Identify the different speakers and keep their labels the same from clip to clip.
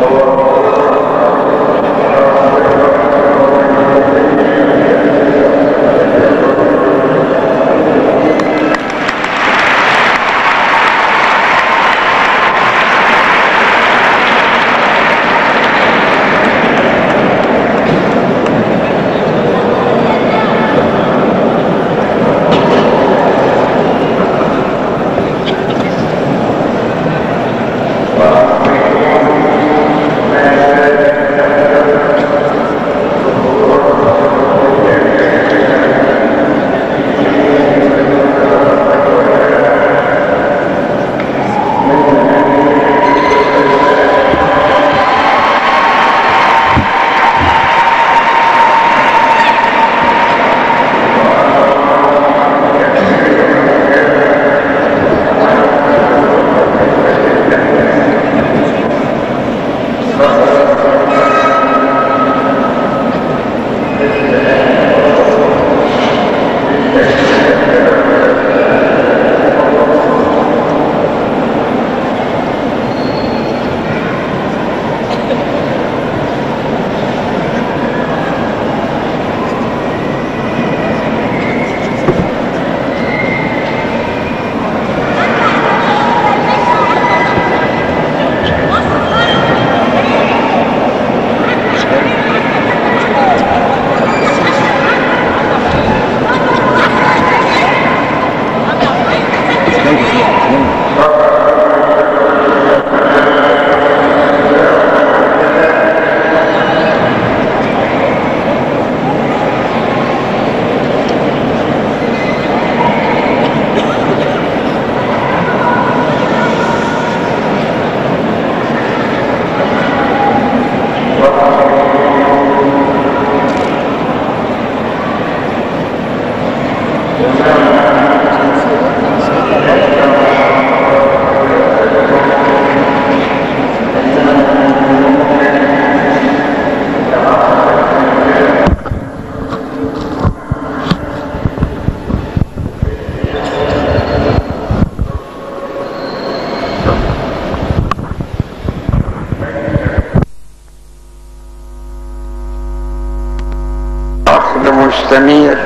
Speaker 1: عقل مستنير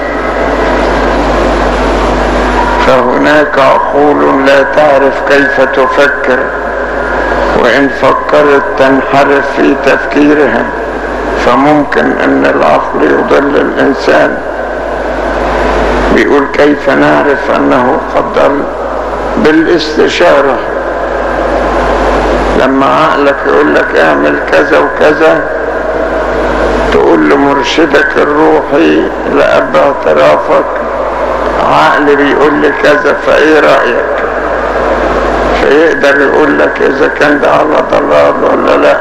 Speaker 1: فهناك عقول لا تعرف كيف تفكر وإن فكرت تنحرف في تفكيرها فممكن أن العقل يضل الإنسان بيقول كيف نعرف أنه قد ضل بالاستشارة لما عقلك يقول لك اعمل كذا وكذا تقول لمرشدك الروحي لأب اعترافك عقل بيقول لي كذا فايه رأيك فيقدر يقول لك اذا كان ده على ضلال ولا لا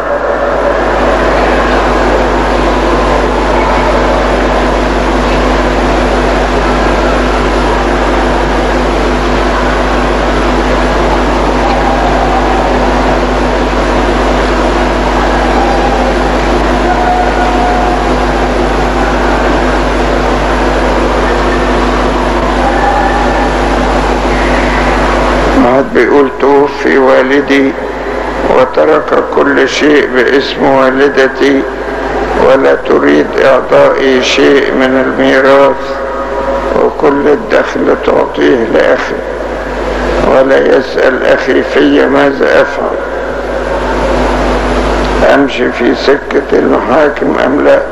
Speaker 1: واحد بيقول توفي والدي وترك كل شيء باسم والدتي ولا تريد إعطائي شيء من الميراث وكل الدخل تعطيه لأخي ولا يسأل أخي في ماذا أفعل أمشي في سكة المحاكم أم لا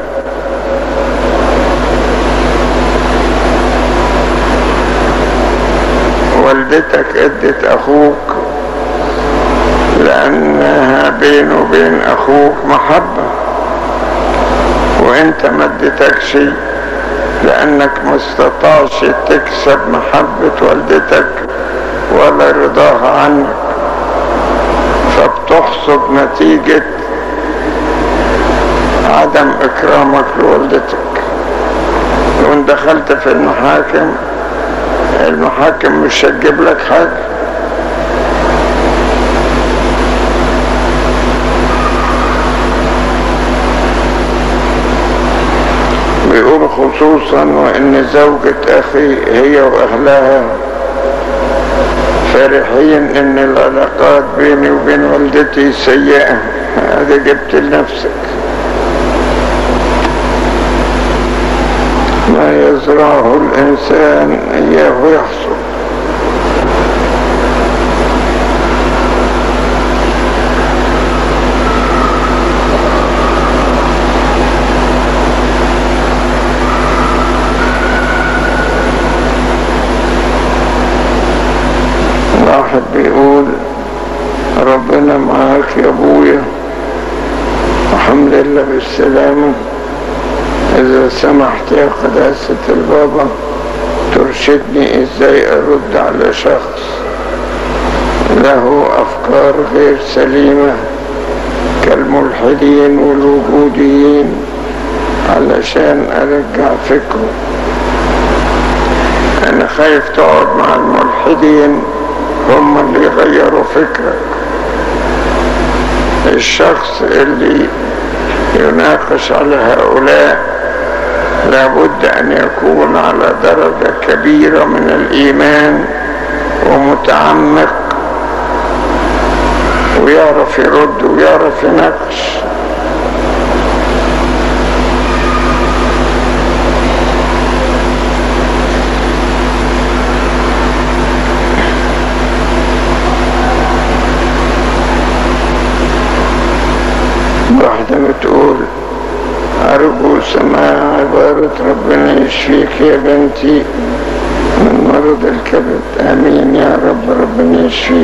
Speaker 1: والدتك ادت أخوك لأنها بينه وبين أخوك محبة وانت ما اديتك شيء لأنك ما استطاعش تكسب محبة والدتك ولا رضاها عنك فبتحصد نتيجة عدم إكرامك لوالدتك وإن دخلت في المحاكم المحاكم مش هتجيب لك حاجة بيقول خصوصا وإن زوجة أخي هي وأهلها فرحين ان العلاقات بيني وبين والدتي سيئة هذا جبت لنفسك ما يزرعه الانسان اياه يحصل واحد بيقول ربنا معاك يا ابويا الحمد لله بالسلامة اذا سمحت يا قداسة البابا ترشدني ازاي ارد على شخص له افكار غير سليمة كالملحدين والوجوديين علشان ارجع فكره انا خايف تقعد مع الملحدين هم اللي يغيروا فكرك الشخص اللي يناقش على هؤلاء لابد ان يكون على درجة كبيرة من الايمان ومتعمق ويعرف يرد ويعرف يناقش واحدة بتقول أرجو سماع عبارة ربنا يشفيك يا بنتي من مرض الكبد آمين يا رب ربنا يشفيك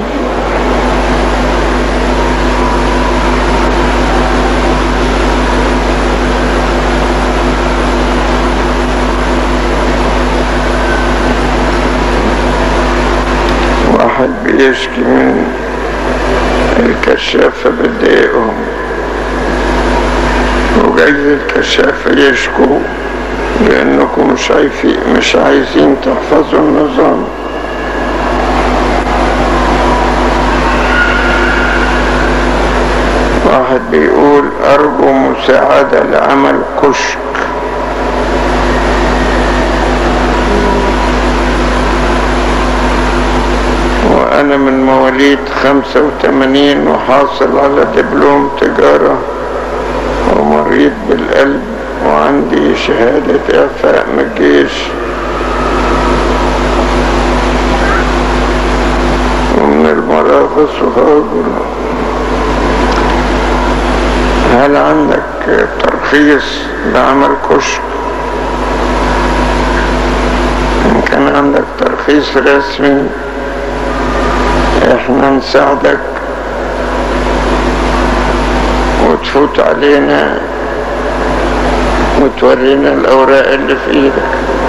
Speaker 1: واحد بيشكي من الكشافة بتضايقهم وجايز الكشافة يشكو لأنكم مش عايفين مش عايزين تحفظوا النظام واحد بيقول أرجو مساعدة لعمل كشك وأنا من مواليد خمسة وثمانين وحاصل على دبلوم تجارة ومريض بالقلب وعندي شهادة إعفاء من الجيش ومن المراغص وهاجر هل عندك ترخيص لعمل كشك إن كان عندك ترخيص رسمي احنا نساعدك وتفوت علينا وتورينا الأوراق اللي في إيدك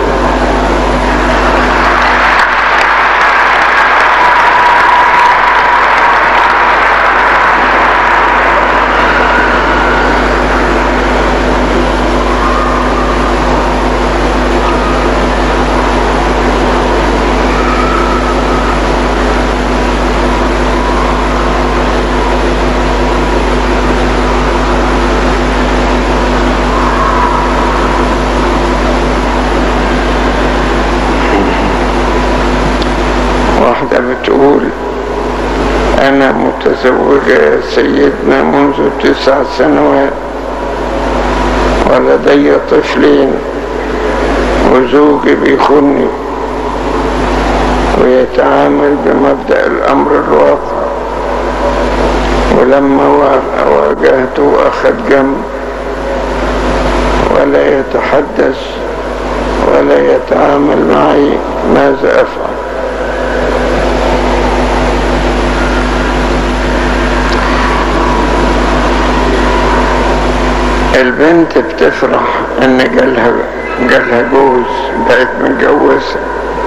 Speaker 1: واحدة بتقول أنا متزوجة يا سيدنا منذ تسع سنوات ولدي طفلين وزوجي بيخوني ويتعامل بمبدأ الأمر الواقع ولما وا- واجهته أخذ جنب ولا يتحدث ولا يتعامل معي ماذا أفعل البنت بتفرح ان جالها جالها جوز بقت متجوزة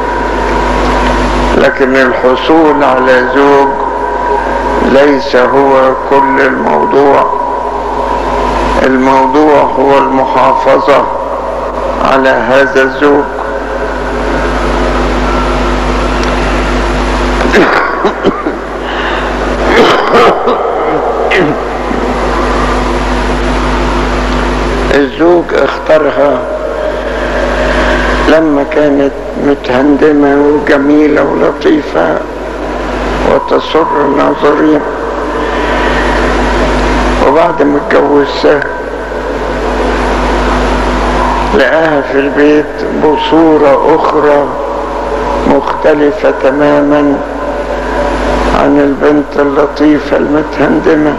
Speaker 1: لكن الحصول على زوج ليس هو كل الموضوع الموضوع هو المحافظة على هذا الزوج الزوج اختارها لما كانت متهندمة وجميلة ولطيفة وتسر الناظرين وبعد ما اتجوزتها لقاها في البيت بصورة أخرى مختلفة تماما عن البنت اللطيفة المتهندمة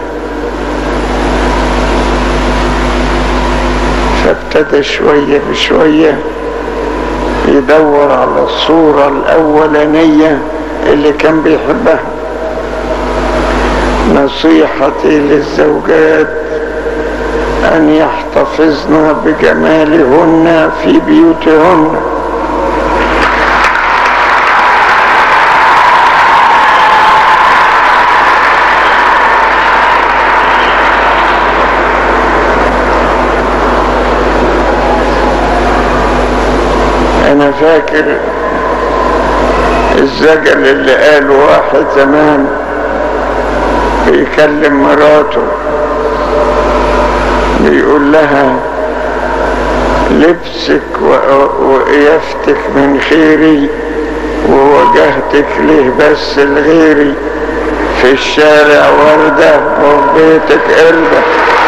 Speaker 1: فابتدى شوية بشوية يدور على الصورة الأولانية اللي كان بيحبها نصيحتي للزوجات أن يحتفظن بجمالهن في بيوتهن أنا فاكر الزجل اللي قاله واحد زمان بيكلم مراته بيقول لها لبسك وقيافتك من خيري ووجهتك ليه بس لغيري في الشارع وردة وفي بيتك قردة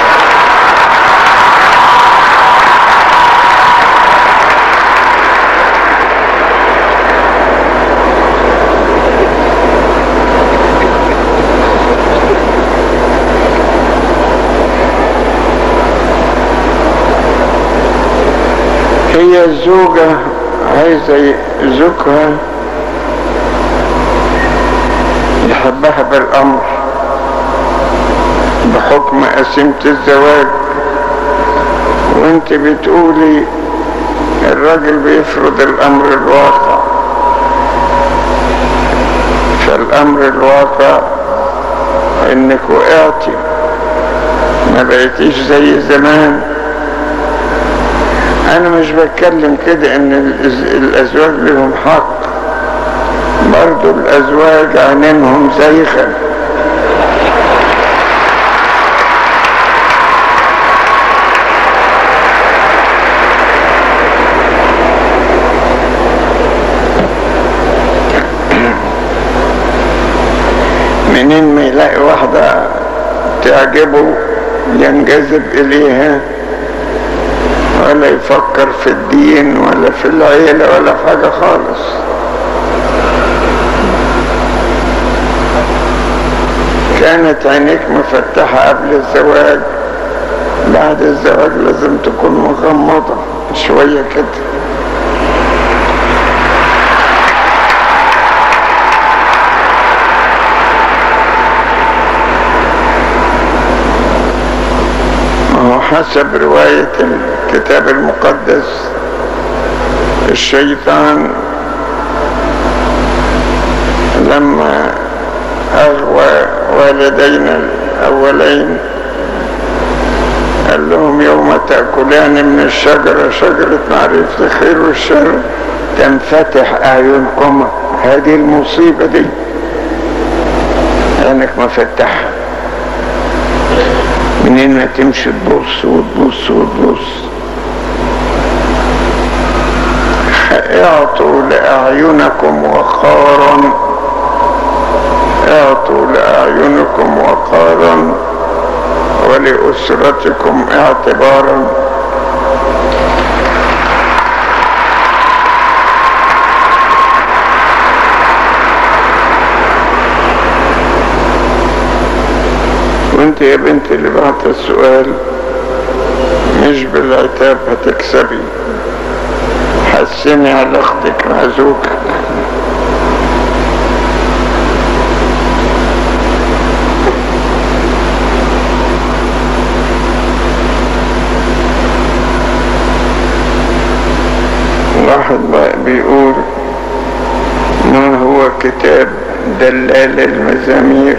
Speaker 1: هي الزوجة عايزة زوجها يحبها بالأمر بحكم قسيمة الزواج وانت بتقولي الراجل بيفرض الأمر الواقع فالأمر الواقع انك وقعتي ما بقيتيش زي زمان انا مش بتكلم كده ان الازواج لهم حق برضو الازواج عينينهم زيخة منين ما يلاقي واحدة تعجبه ينجذب اليها ولا يفكر في الدين ولا في العيلة ولا في حاجة خالص كانت عينيك مفتحة قبل الزواج بعد الزواج لازم تكون مغمضة شوية كده حسب رواية الكتاب المقدس الشيطان لما أغوى والدينا الأولين قال لهم يوم تأكلان من الشجرة شجرة معرفة الخير والشر تنفتح أعينكم هذه المصيبة دي عينك مفتحة منين ما تمشي تبص وتبص وتبص اعطوا لأعينكم وقارا اعطوا لأعينكم وقارا ولأسرتكم اعتبارا وانت يا بنت اللي بعت السؤال مش بالعتاب هتكسبي حسني علاقتك مع زوجك واحد بيقول ما هو كتاب دلال المزامير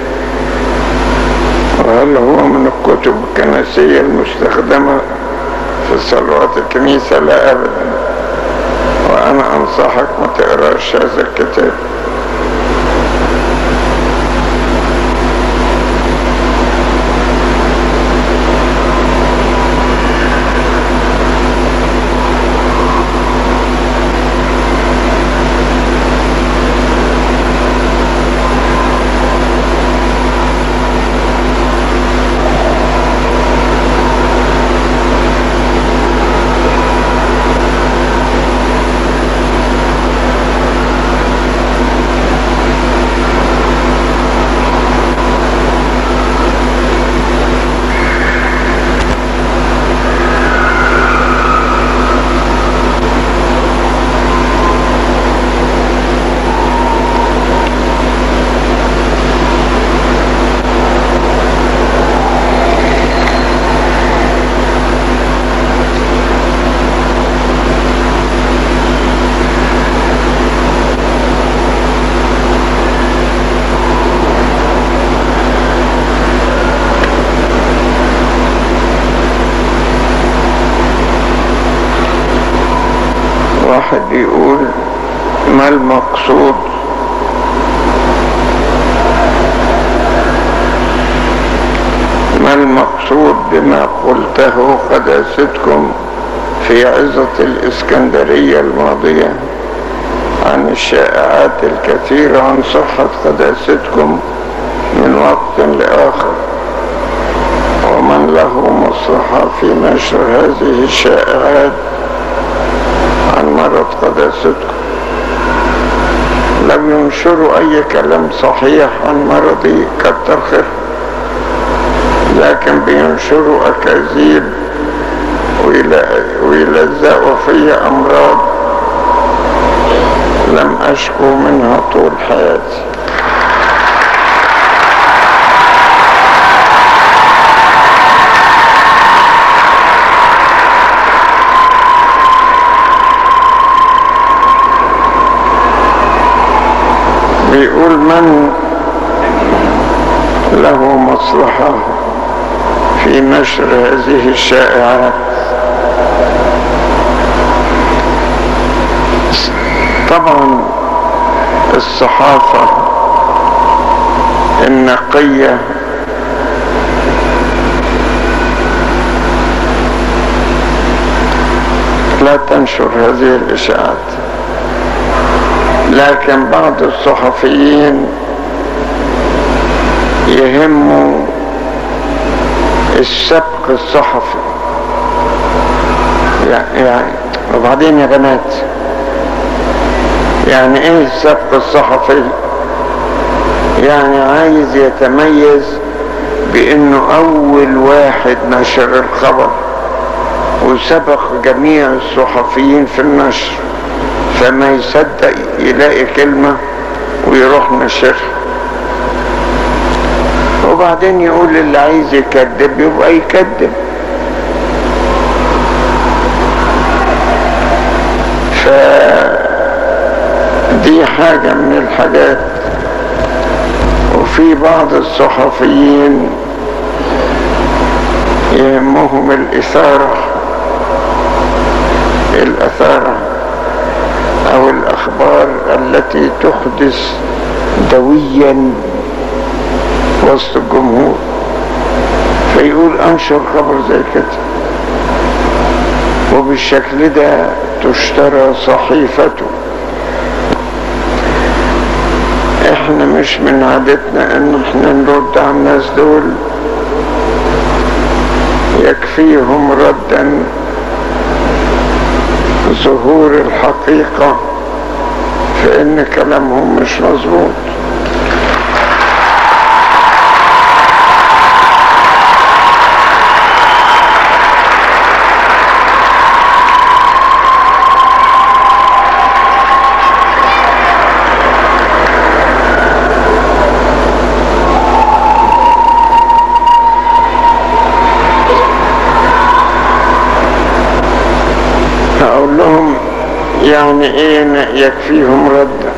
Speaker 1: وهل هو من الكتب الكنسية المستخدمة في صلوات الكنيسة لا أبدا وأنا أنصحك ما تقراش هذا الكتاب واحد بيقول ما المقصود ما المقصود بما قلته قداستكم في عظة الإسكندرية الماضية عن الشائعات الكثيرة عن صحة قداستكم من وقت لآخر ومن له مصلحة في نشر هذه الشائعات عن مرض قداستكم لم ينشروا أي كلام صحيح عن مرضي كتر خير لكن بينشروا أكاذيب ويلزقوا في أمراض لم أشكو منها طول حياتي بيقول من له مصلحة في نشر هذه الشائعات طبعا الصحافة النقية لا تنشر هذه الإشاعات لكن بعض الصحفيين يهموا السبق الصحفي يعني وبعدين يا بنات يعني ايه السبق الصحفي يعني عايز يتميز بانه اول واحد نشر الخبر وسبق جميع الصحفيين في النشر فما يصدق يلاقي كلمة ويروح نشرها وبعدين يقول اللي عايز يكذب يبقى يكذب فدي حاجة من الحاجات وفي بعض الصحفيين يهمهم الإثارة الأثارة أو الأخبار التي تحدث دويا وسط الجمهور فيقول انشر خبر زي كده وبالشكل ده تشترى صحيفته احنا مش من عادتنا ان احنا نرد على الناس دول يكفيهم ردا ظهور الحقيقة فإن كلامهم مش مظبوط هقول لهم يعني ايه يكفيهم ردا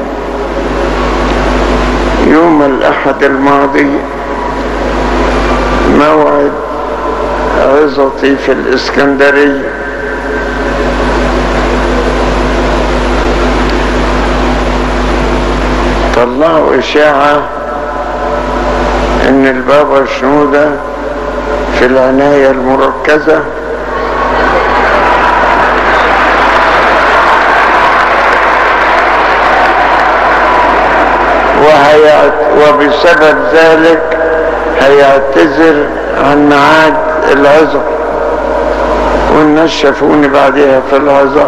Speaker 1: يوم الاحد الماضي موعد عظتي في الاسكندرية طلعوا اشاعة ان البابا شنودة في العناية المركزة وهي وبسبب ذلك هيعتذر عن ميعاد العظة والناس شافوني بعدها في العظة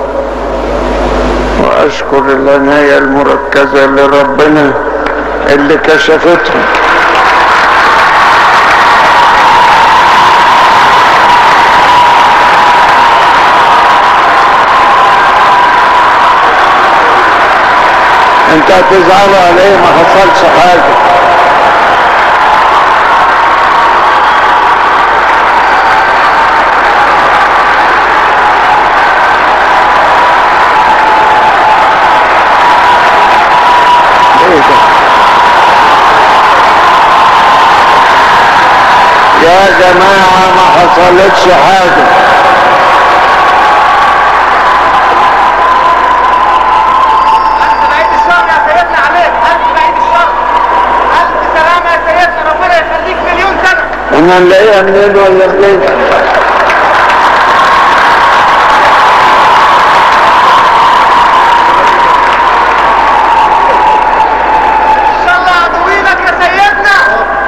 Speaker 1: واشكر العناية المركزة لربنا اللي كشفتهم انت هتزعلوا عليه ما حصلش حاجة ايه ده يا جماعة ما حصلتش حاجة احنا نلاقيها منين ولا منين
Speaker 2: ان شاء الله عدوينك يا سيدنا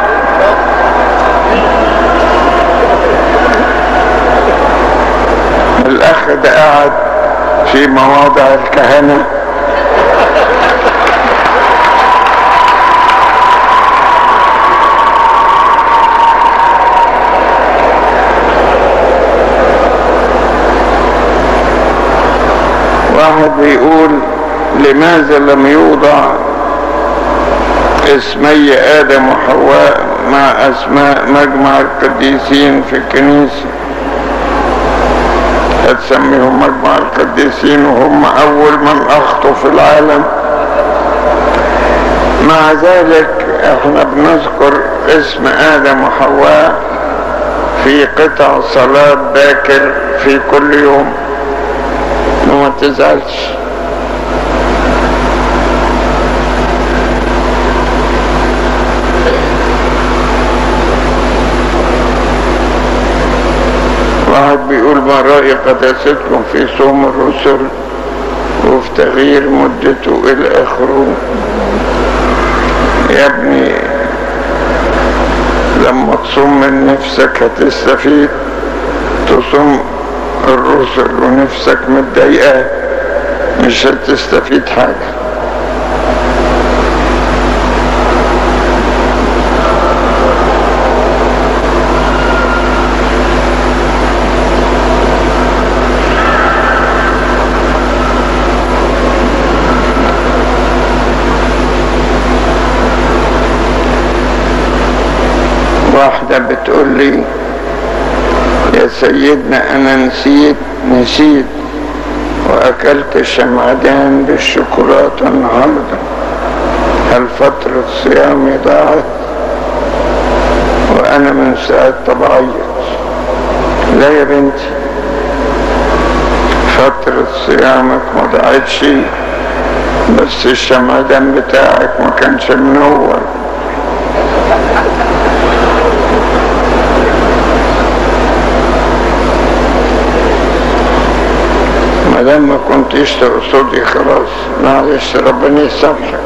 Speaker 1: الاخ ده قاعد في مواضع الكهنة واحد بيقول لماذا لم يوضع اسمي آدم وحواء مع أسماء مجمع القديسين في الكنيسة هتسميهم مجمع القديسين وهم أول من أخطوا في العالم مع ذلك احنا بنذكر اسم آدم وحواء في قطع صلاة باكر في كل يوم وما تزعلش واحد بيقول ما رأي قداستكم في صوم الرسل وفي تغيير مدته إلى آخره يا ابني لما تصوم من نفسك هتستفيد تصوم الرسل ونفسك متضايقة مش هتستفيد حاجة واحدة بتقول لي يا سيدنا أنا نسيت نسيت وأكلت شمعدان بالشوكولاتة النهاردة هل فترة صيامي ضاعت وأنا من ساعة طبعيت لا يا بنتي فترة صيامك ما ضاعتش بس الشمعدان بتاعك ما كانش منور ما دام ما كنتش تقصدي خلاص معلش ربنا يسامحك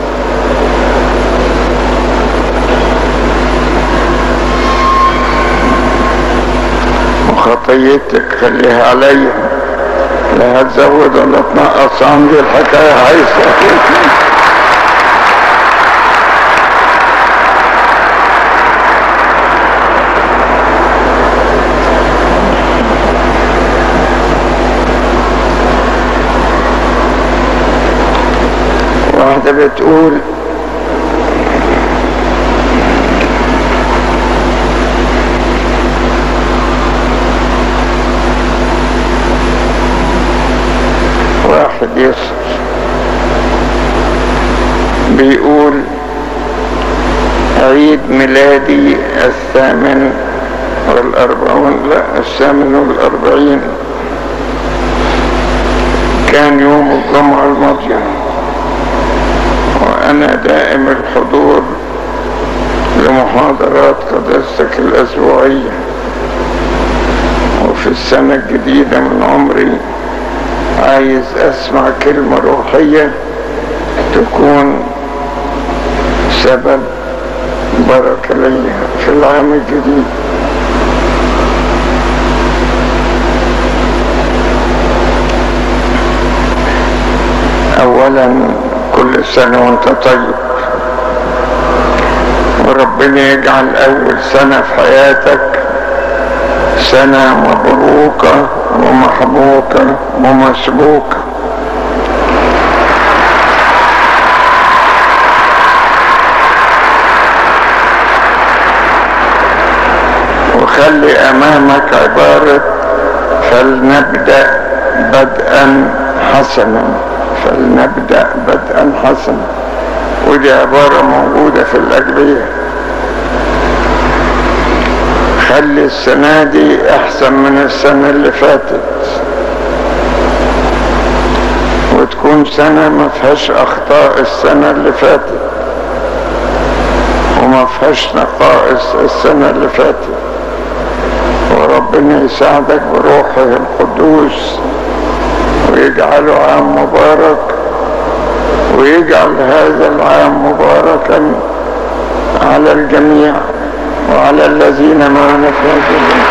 Speaker 1: وخطيتك خليها عليا لا هتزود ولا تنقص عندي الحكاية عايزة واحدة بتقول واحد يسر بيقول عيد ميلادي الثامن والأربعون لا الثامن والأربعين كان يوم الجمعة الماضية وأنا دائم الحضور لمحاضرات قداستك الأسبوعية وفي السنة الجديدة من عمري عايز أسمع كلمة روحية تكون سبب بركة لي في العام الجديد أولا كل سنة وانت طيب وربنا يجعل أول سنة في حياتك سنة مبروكة ومحبوكة ومسبوكة وخلي أمامك عبارة فلنبدأ بدءا حسنا فلنبدأ بدءا حسنا ودي عبارة موجودة في الأجبية خلي السنة دي أحسن من السنة اللي فاتت وتكون سنة ما فيهاش أخطاء السنة اللي فاتت وما وما فيهاش نقائص السنة اللي فاتت وربنا يساعدك بروحه القدوس ويجعله عام مبارك ويجعل هذا العام مباركا على الجميع وعلى الذين معنا في هذه الأمة.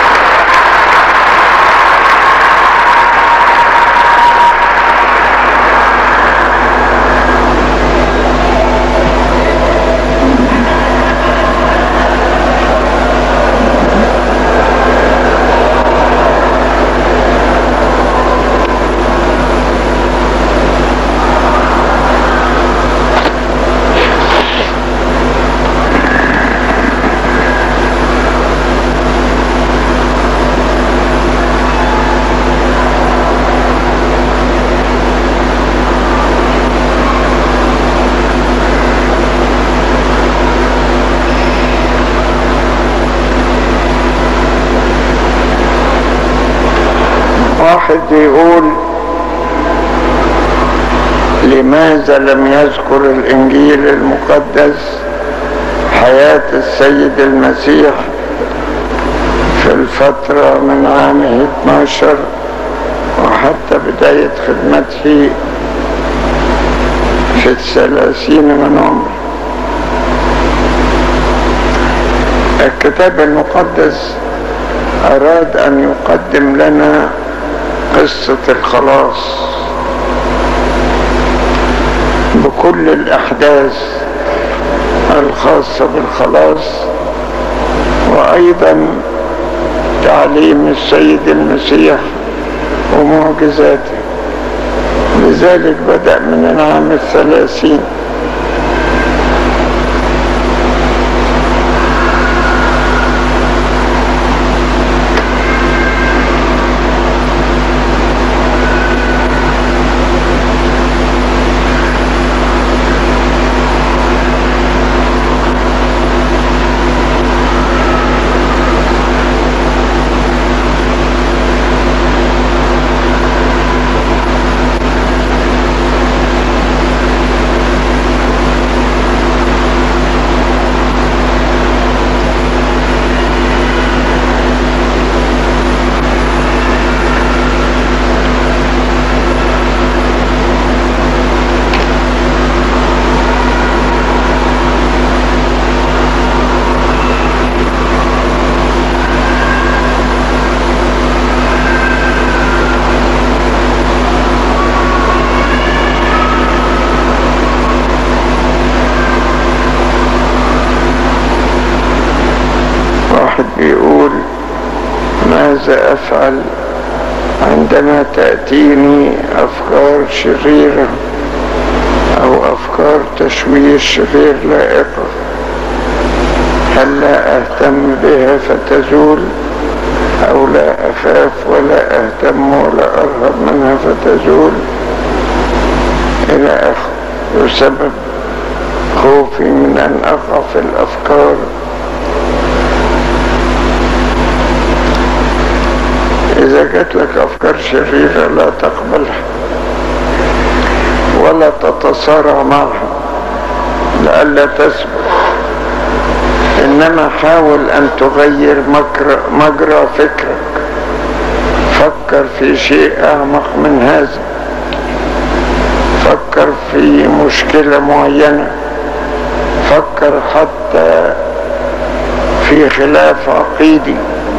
Speaker 1: واحد بيقول لماذا لم يذكر الإنجيل المقدس حياة السيد المسيح في الفترة من عامه 12 وحتى بداية خدمته في الثلاثين من عمره الكتاب المقدس أراد أن يقدم لنا قصة الخلاص بكل الأحداث الخاصة بالخلاص وأيضا تعليم السيد المسيح ومعجزاته لذلك بدأ من العام الثلاثين واحد بيقول ماذا أفعل عندما تأتيني أفكار شريرة أو أفكار تشويش غير لائقة هل لا أهتم بها فتزول أو لا أخاف ولا أهتم ولا أرهب منها فتزول إلى آخره يسبب خوفي من أن أقع في الأفكار إذا جات لك أفكار شريرة لا تقبلها ولا تتصارع معها لئلا تثبت إنما حاول أن تغير مجرى, مجرى فكرك فكر في شيء أعمق من هذا فكر في مشكلة معينة فكر حتى في خلاف عقيدي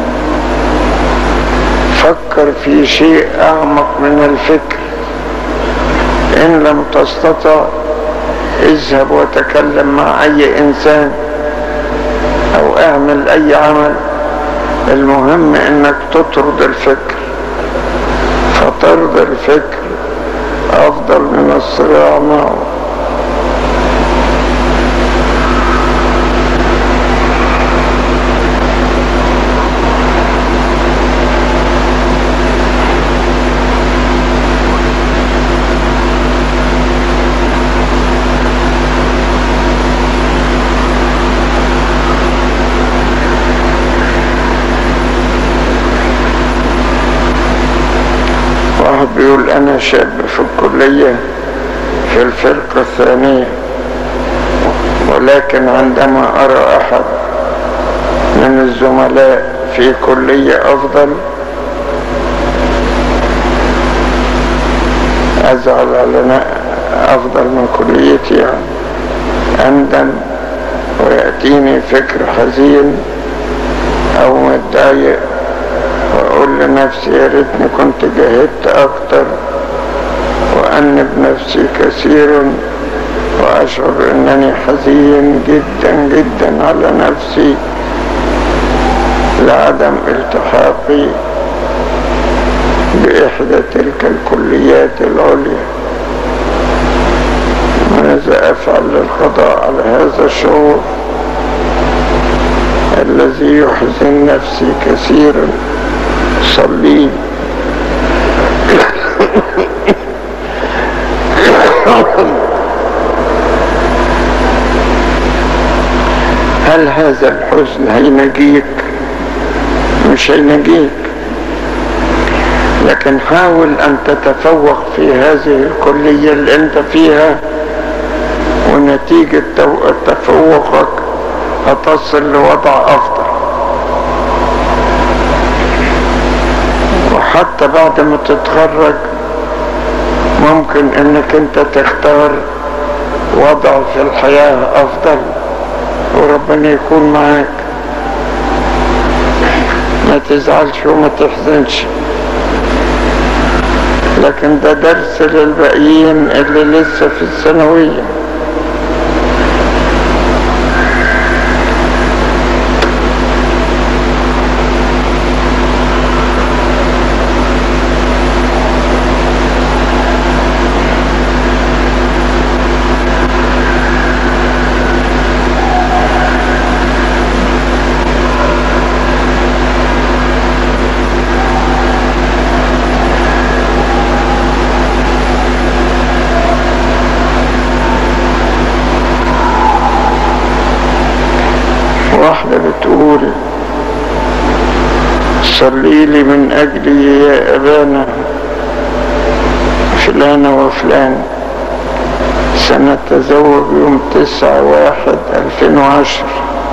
Speaker 1: فكر في شيء أعمق من الفكر إن لم تستطع اذهب وتكلم مع أي إنسان أو اعمل أي عمل المهم إنك تطرد الفكر فطرد الفكر أفضل من الصراع معه واحد بيقول أنا شاب في الكلية في الفرقة الثانية ولكن عندما أرى أحد من الزملاء في كلية أفضل أزعل على أفضل من كليتي يعني أندم ويأتيني فكر حزين أو متضايق وأقول لنفسي يا ريتني كنت جاهدت أكتر وأنب نفسي كثيرا وأشعر أنني حزين جدا جدا على نفسي لعدم التحاقي بإحدى تلك الكليات العليا ماذا أفعل للقضاء على هذا الشعور الذي يحزن نفسي كثيرا صلي هل هذا الحزن هينجيك مش هينجيك لكن حاول ان تتفوق في هذه الكلية اللي انت فيها ونتيجة تفوقك هتصل لوضع افضل وحتى بعد ما تتخرج ممكن انك انت تختار وضع في الحياة افضل وربنا يكون معاك ما تزعلش وما تحزنش لكن ده درس للباقيين اللي لسه في الثانوية واحدة بتقول صلي لي من أجلي يا أبانا فلانة وفلان سنتزوج يوم تسعة واحد ألفين وعشر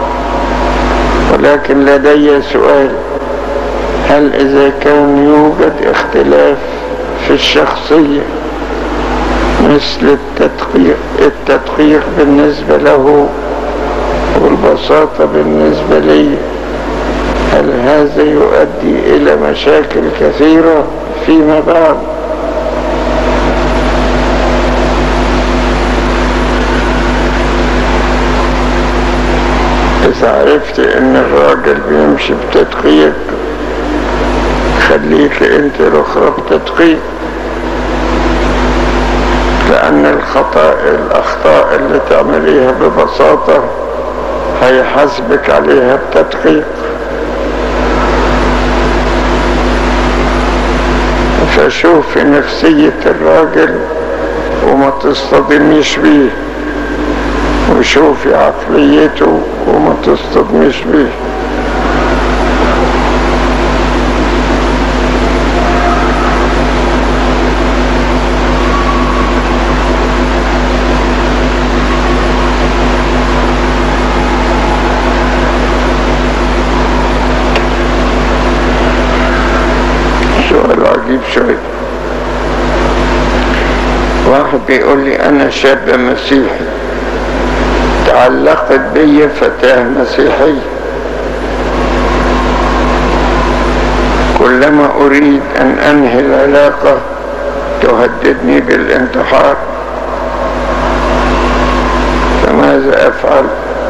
Speaker 1: ولكن لدي سؤال هل إذا كان يوجد اختلاف في الشخصية مثل التدقيق التدقيق بالنسبة له والبساطة بالنسبة لي هل هذا يؤدي إلى مشاكل كثيرة فيما بعد إذا عرفت إن الراجل بيمشي بتدقيق خليك أنت الأخرى بتدقيق لأن الخطأ الأخطاء اللي تعمليها ببساطة هيحاسبك عليها بتدقيق فشوف نفسية الراجل وما تصطدميش بيه وشوفي عقليته وما تصطدميش بيه سؤال عجيب شوية واحد بيقول لي أنا شاب مسيحي تعلقت بي فتاة مسيحية كلما أريد أن أنهي العلاقة تهددني بالانتحار فماذا أفعل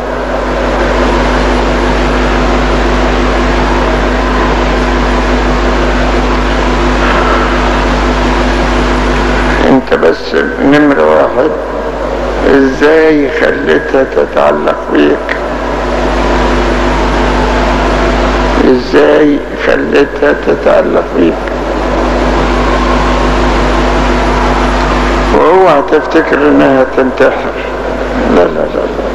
Speaker 1: انت بس نمرة واحد ازاي خليتها تتعلق بيك ازاي خليتها تتعلق بيك واوعى تفتكر انها تنتحر لا لا لا لا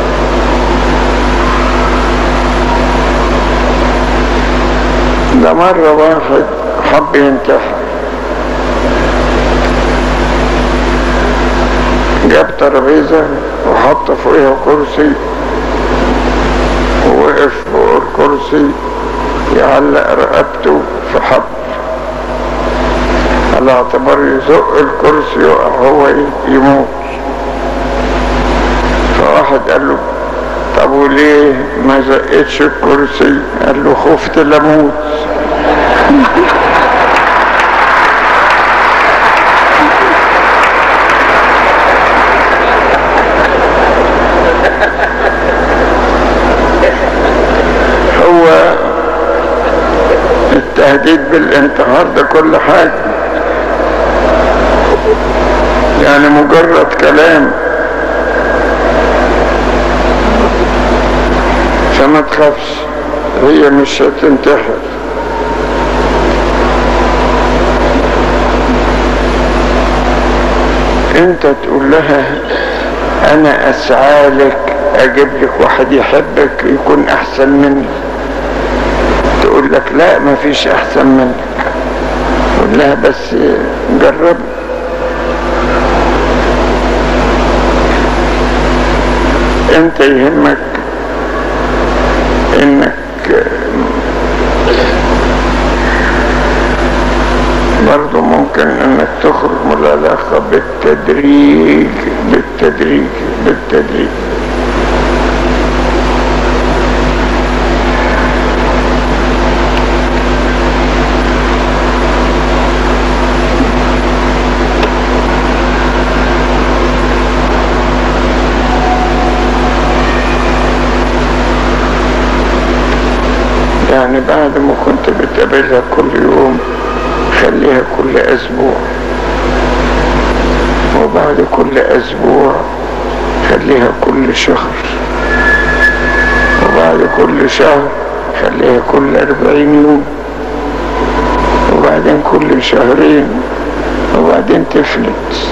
Speaker 1: ده مرة واحد حب ينتحر جاب ترابيزة وحط فوقها كرسي ووقف فوق الكرسي يعلق رقبته في حبل على اعتبار يزق الكرسي يقع هو يموت فواحد قال له طب وليه ما زقتش الكرسي قال له خفت لموت هو التهديد بالانتحار ده كل حاجة يعني مجرد كلام فما تخافش هي مش هتنتحر انت تقول لها انا اسعى لك اجيب لك واحد يحبك يكون احسن مني تقول لك لا ما فيش احسن منك قول لها بس جرب انت يهمك انك برضو ممكن انك تخرج من العلاقة بالتدريج بالتدريج بالتدريج يعني بعد ما كنت بتقابلها كل يوم خليها كل اسبوع وبعد كل اسبوع خليها كل شهر وبعد كل شهر خليها كل اربعين يوم وبعدين كل شهرين وبعدين تفلت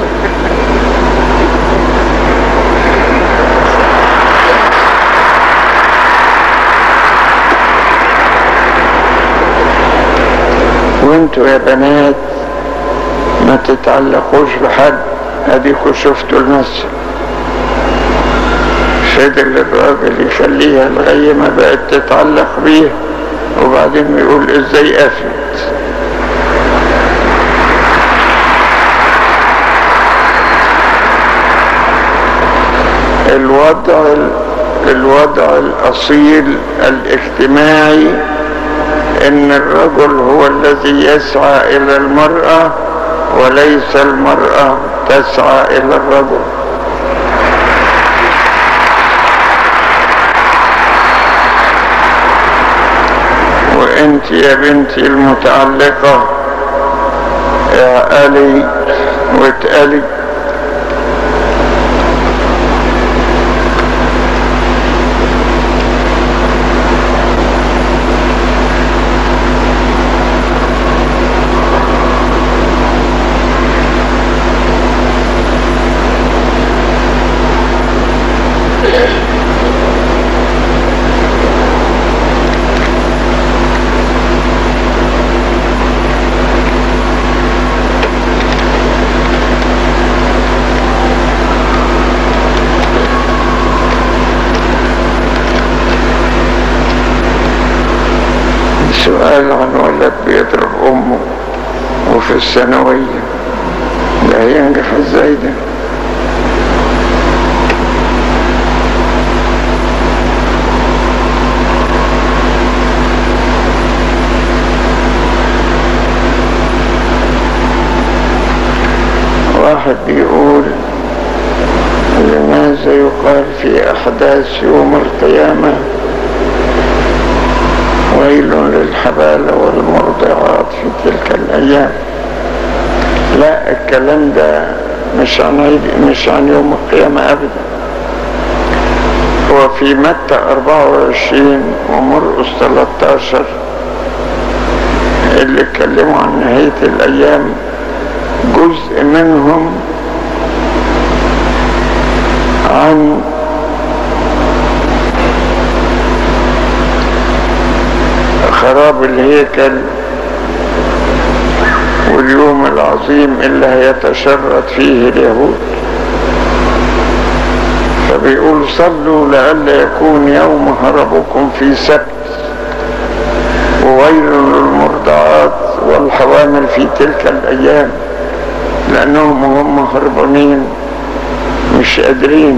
Speaker 1: وانتوا يا بنات ما تتعلقوش بحد اديكوا شفتوا المثل فضل الراجل يخليها لغاية ما بقت تتعلق بيه وبعدين يقول ازاي قفلت الوضع الوضع الاصيل الاجتماعي ان الرجل هو الذي يسعى الى المرأة وليس المرأة تسعى الى الرجل وانت يا بنتي المتعلقة اعقلي واتقلي سؤال عن ولد بيضرب امه وفي الثانوية ده هينجح ازاي ده واحد بيقول لماذا يقال في احداث يوم القيامه ويل للحبالة والمرضعات في تلك الأيام لا الكلام ده مش عن عيد مش عن يوم القيامة أبدا هو في متى 24 ومرقس 13 اللي اتكلموا عن نهاية الأيام جزء منهم عن خراب الهيكل واليوم العظيم اللي هيتشرد فيه اليهود فبيقول صلوا لئلا يكون يوم هربكم في سبت وويل للمرضعات والحوامل في تلك الأيام لأنهم هم هربانين مش قادرين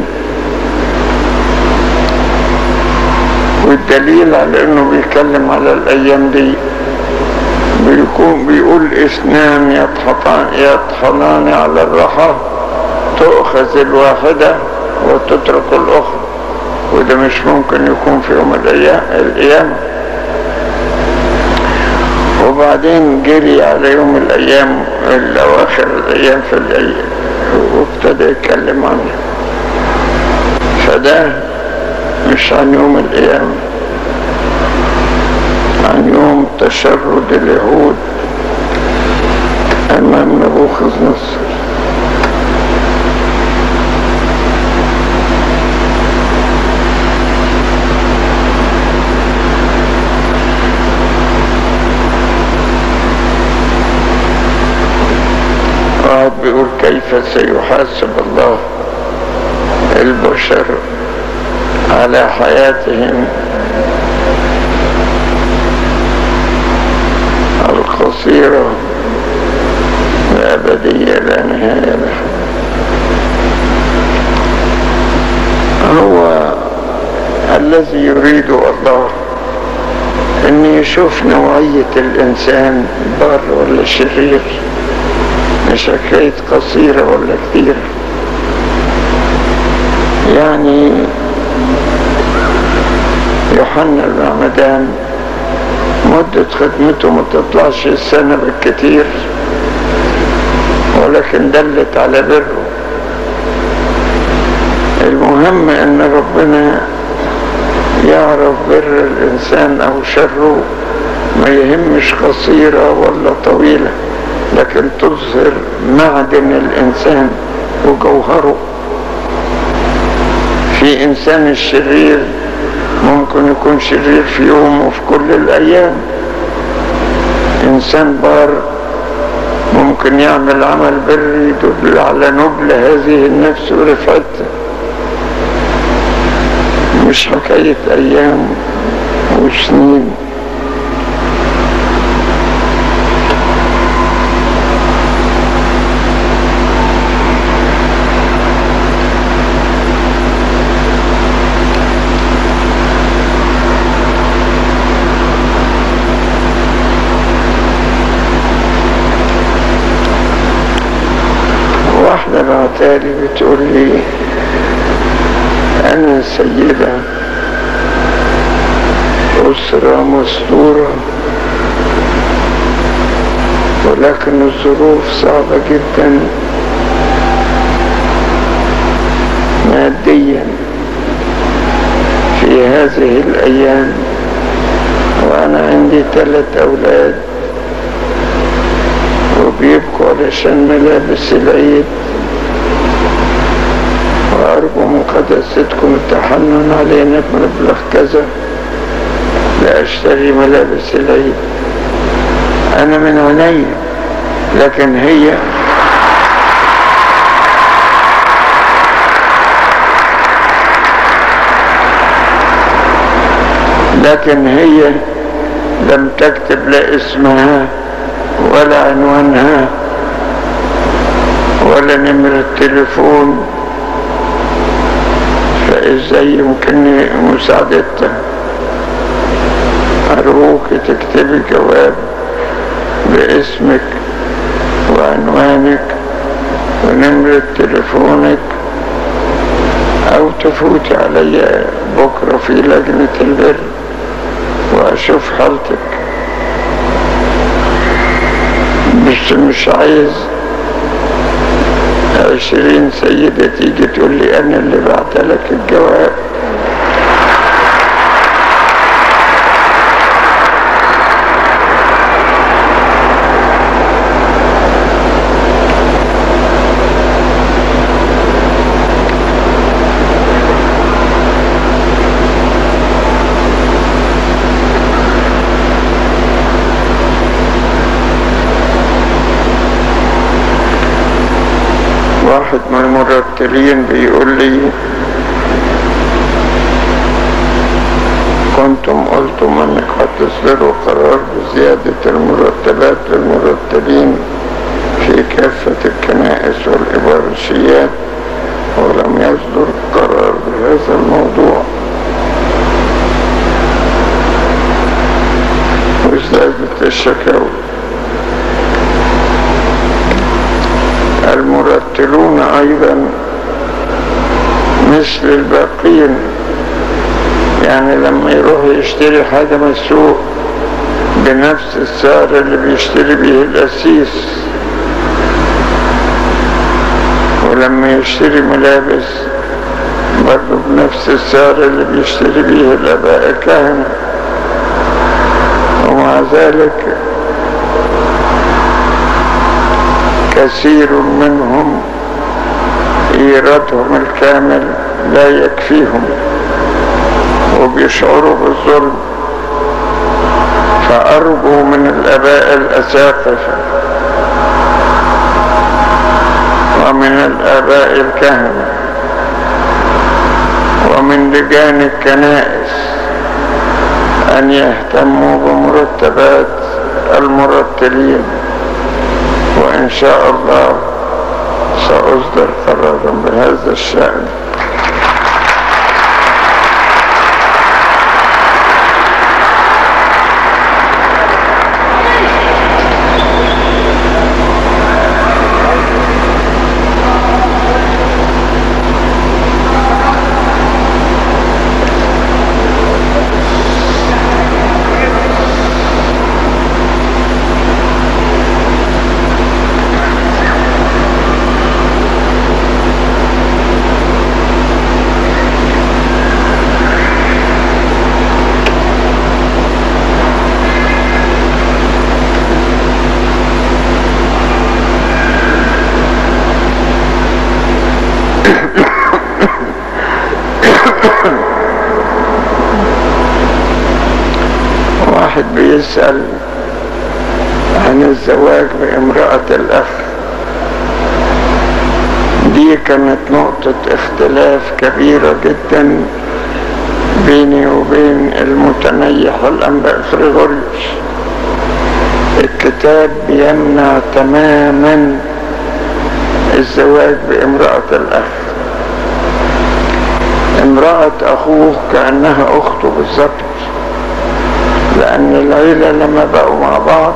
Speaker 1: والدليل على انه بيتكلم على الايام دي بيكون بيقول اثنان يطحطان يطحنان على الرحى تؤخذ الواحدة وتترك الأخرى وده مش ممكن يكون في يوم الأيام القيامة وبعدين جري على يوم الأيام الأواخر الأيام في الأيام وابتدى يتكلم عنه فده مش عن يوم القيامة عن يوم تشرد اليهود أمام نبوخذ نصر واحد بيقول كيف سيحاسب الله البشر على حياتهم القصيرة الأبدية لا نهاية لها هو الذي يريد الله ان يشوف نوعية الانسان بار ولا شرير مش حكاية قصيرة ولا كثيرة يعني يوحنا المعمدان مدة خدمته ما تطلعش السنة بالكثير ولكن دلت على بره المهم ان ربنا يعرف بر الانسان او شره ما يهمش قصيرة ولا طويلة لكن تظهر معدن الانسان وجوهره في انسان الشرير ممكن يكون شرير في يوم وفي كل الايام انسان بار ممكن يعمل عمل بري يدل على نبل هذه النفس ورفعتها مش حكاية ايام وسنين واحدة بعتالي بتقول لي أنا سيدة أسرة مستورة ولكن الظروف صعبة جدا ماديا في هذه الأيام وأنا عندي ثلاث أولاد وبيبكوا علشان ملابس العيد وأرجو من قداستكم التحنن علينا بمبلغ كذا لأشتري ملابس العيد أنا من عينيا لكن هي لكن هي لم تكتب لا اسمها ولا عنوانها ولا نمرة تليفون فازاي يمكن مساعدتها أرجوك تكتبي جواب باسمك وعنوانك ونمرة تليفونك أو تفوتي علي بكرة في لجنة البر وأشوف حالتك مش مش عايز عشرين سيدة تيجي تقول لي أنا اللي بعت لك الجواب واحد من المرتلين بيقول لي وانتم قلتم انك هتصدروا قرار بزيادة المرتبات للمرتبين في كافة الكنائس والإبارشيات ولم يصدر قرار بهذا الموضوع وازدادت الشكاوى المرتلون أيضا مثل الباقين يعني لما يروح يشتري حاجة من السوق بنفس السعر اللي بيشتري به الأسيس ولما يشتري ملابس برضه بنفس السعر اللي بيشتري به الآباء الكهنة ومع ذلك كثير منهم إيرادهم الكامل لا يكفيهم وبيشعروا بالظلم فأرجو من الآباء الأساقفة ومن الآباء الكهنة ومن لجان الكنائس أن يهتموا بمرتبات المرتلين وإن شاء الله سأصدر قرارا بهذا الشأن واحد بيسأل عن الزواج بامرأة الأخ دي كانت نقطة اختلاف كبيرة جدا بيني وبين المتنيح الأنباء غريغوريوس الكتاب يمنع تماما الزواج بامرأة الأخ امرأة أخوه كأنها أخته بالظبط لأن العيلة لما بقوا مع بعض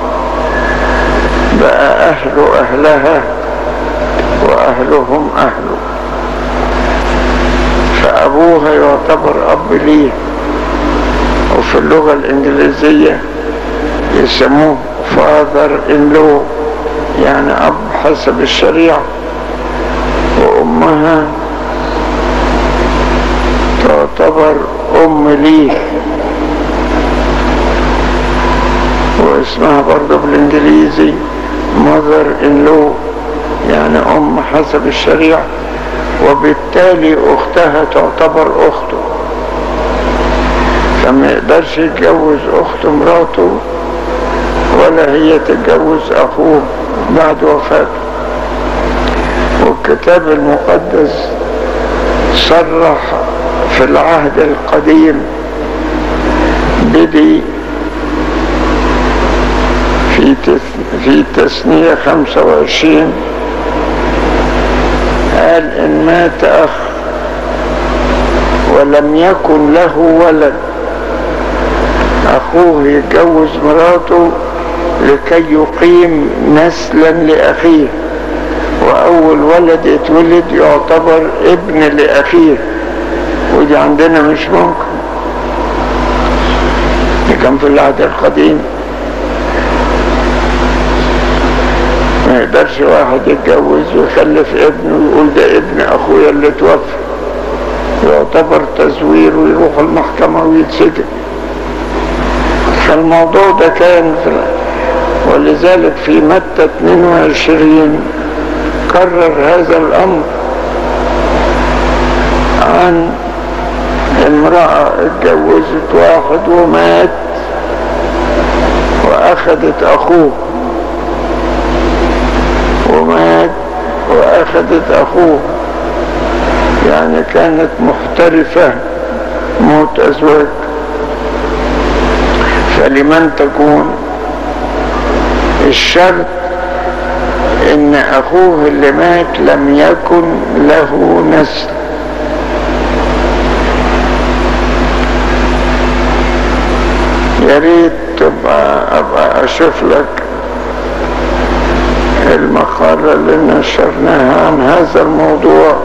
Speaker 1: بقى أهله أهلها وأهلهم أهله فأبوها يعتبر أب ليه وفي اللغة الإنجليزية يسموه father in law يعني أب حسب الشريعة وأمها تعتبر أم ليه واسمها برضه بالانجليزي mother in law يعني ام حسب الشريعة وبالتالي اختها تعتبر اخته فما يقدرش يتجوز اخت مراته ولا هي تتجوز اخوه بعد وفاته والكتاب المقدس صرح في العهد القديم بدي في في تثنية خمسة وعشرين قال إن مات أخ ولم يكن له ولد أخوه يتجوز مراته لكي يقيم نسلا لأخيه وأول ولد يتولد يعتبر ابن لأخيه ودي عندنا مش ممكن دي كان في العهد القديم ما يقدرش واحد يتجوز ويخلف ابنه ويقول ده ابن اخويا اللي توفى يعتبر تزوير ويروح المحكمة ويتسجن فالموضوع ده كان في ولذلك في متى 22 كرر هذا الامر عن امرأة اتجوزت واحد ومات واخدت اخوه ومات واخدت اخوه يعني كانت محترفة موت ازواج فلمن تكون الشرط ان اخوه اللي مات لم يكن له نسل يا ريت تبقى ابقى اشوف لك المقالة اللي نشرناها عن هذا الموضوع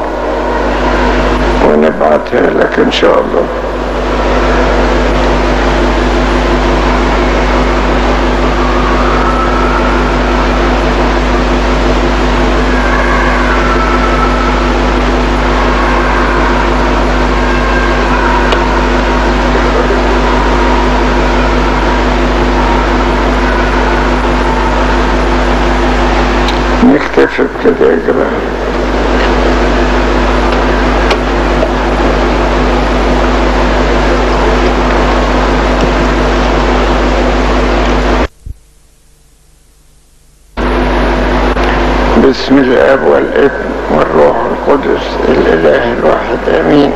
Speaker 1: ونبعتها لك ان شاء الله نكتفي بكده يا جماعه بسم الاب والابن والروح القدس الاله الواحد امين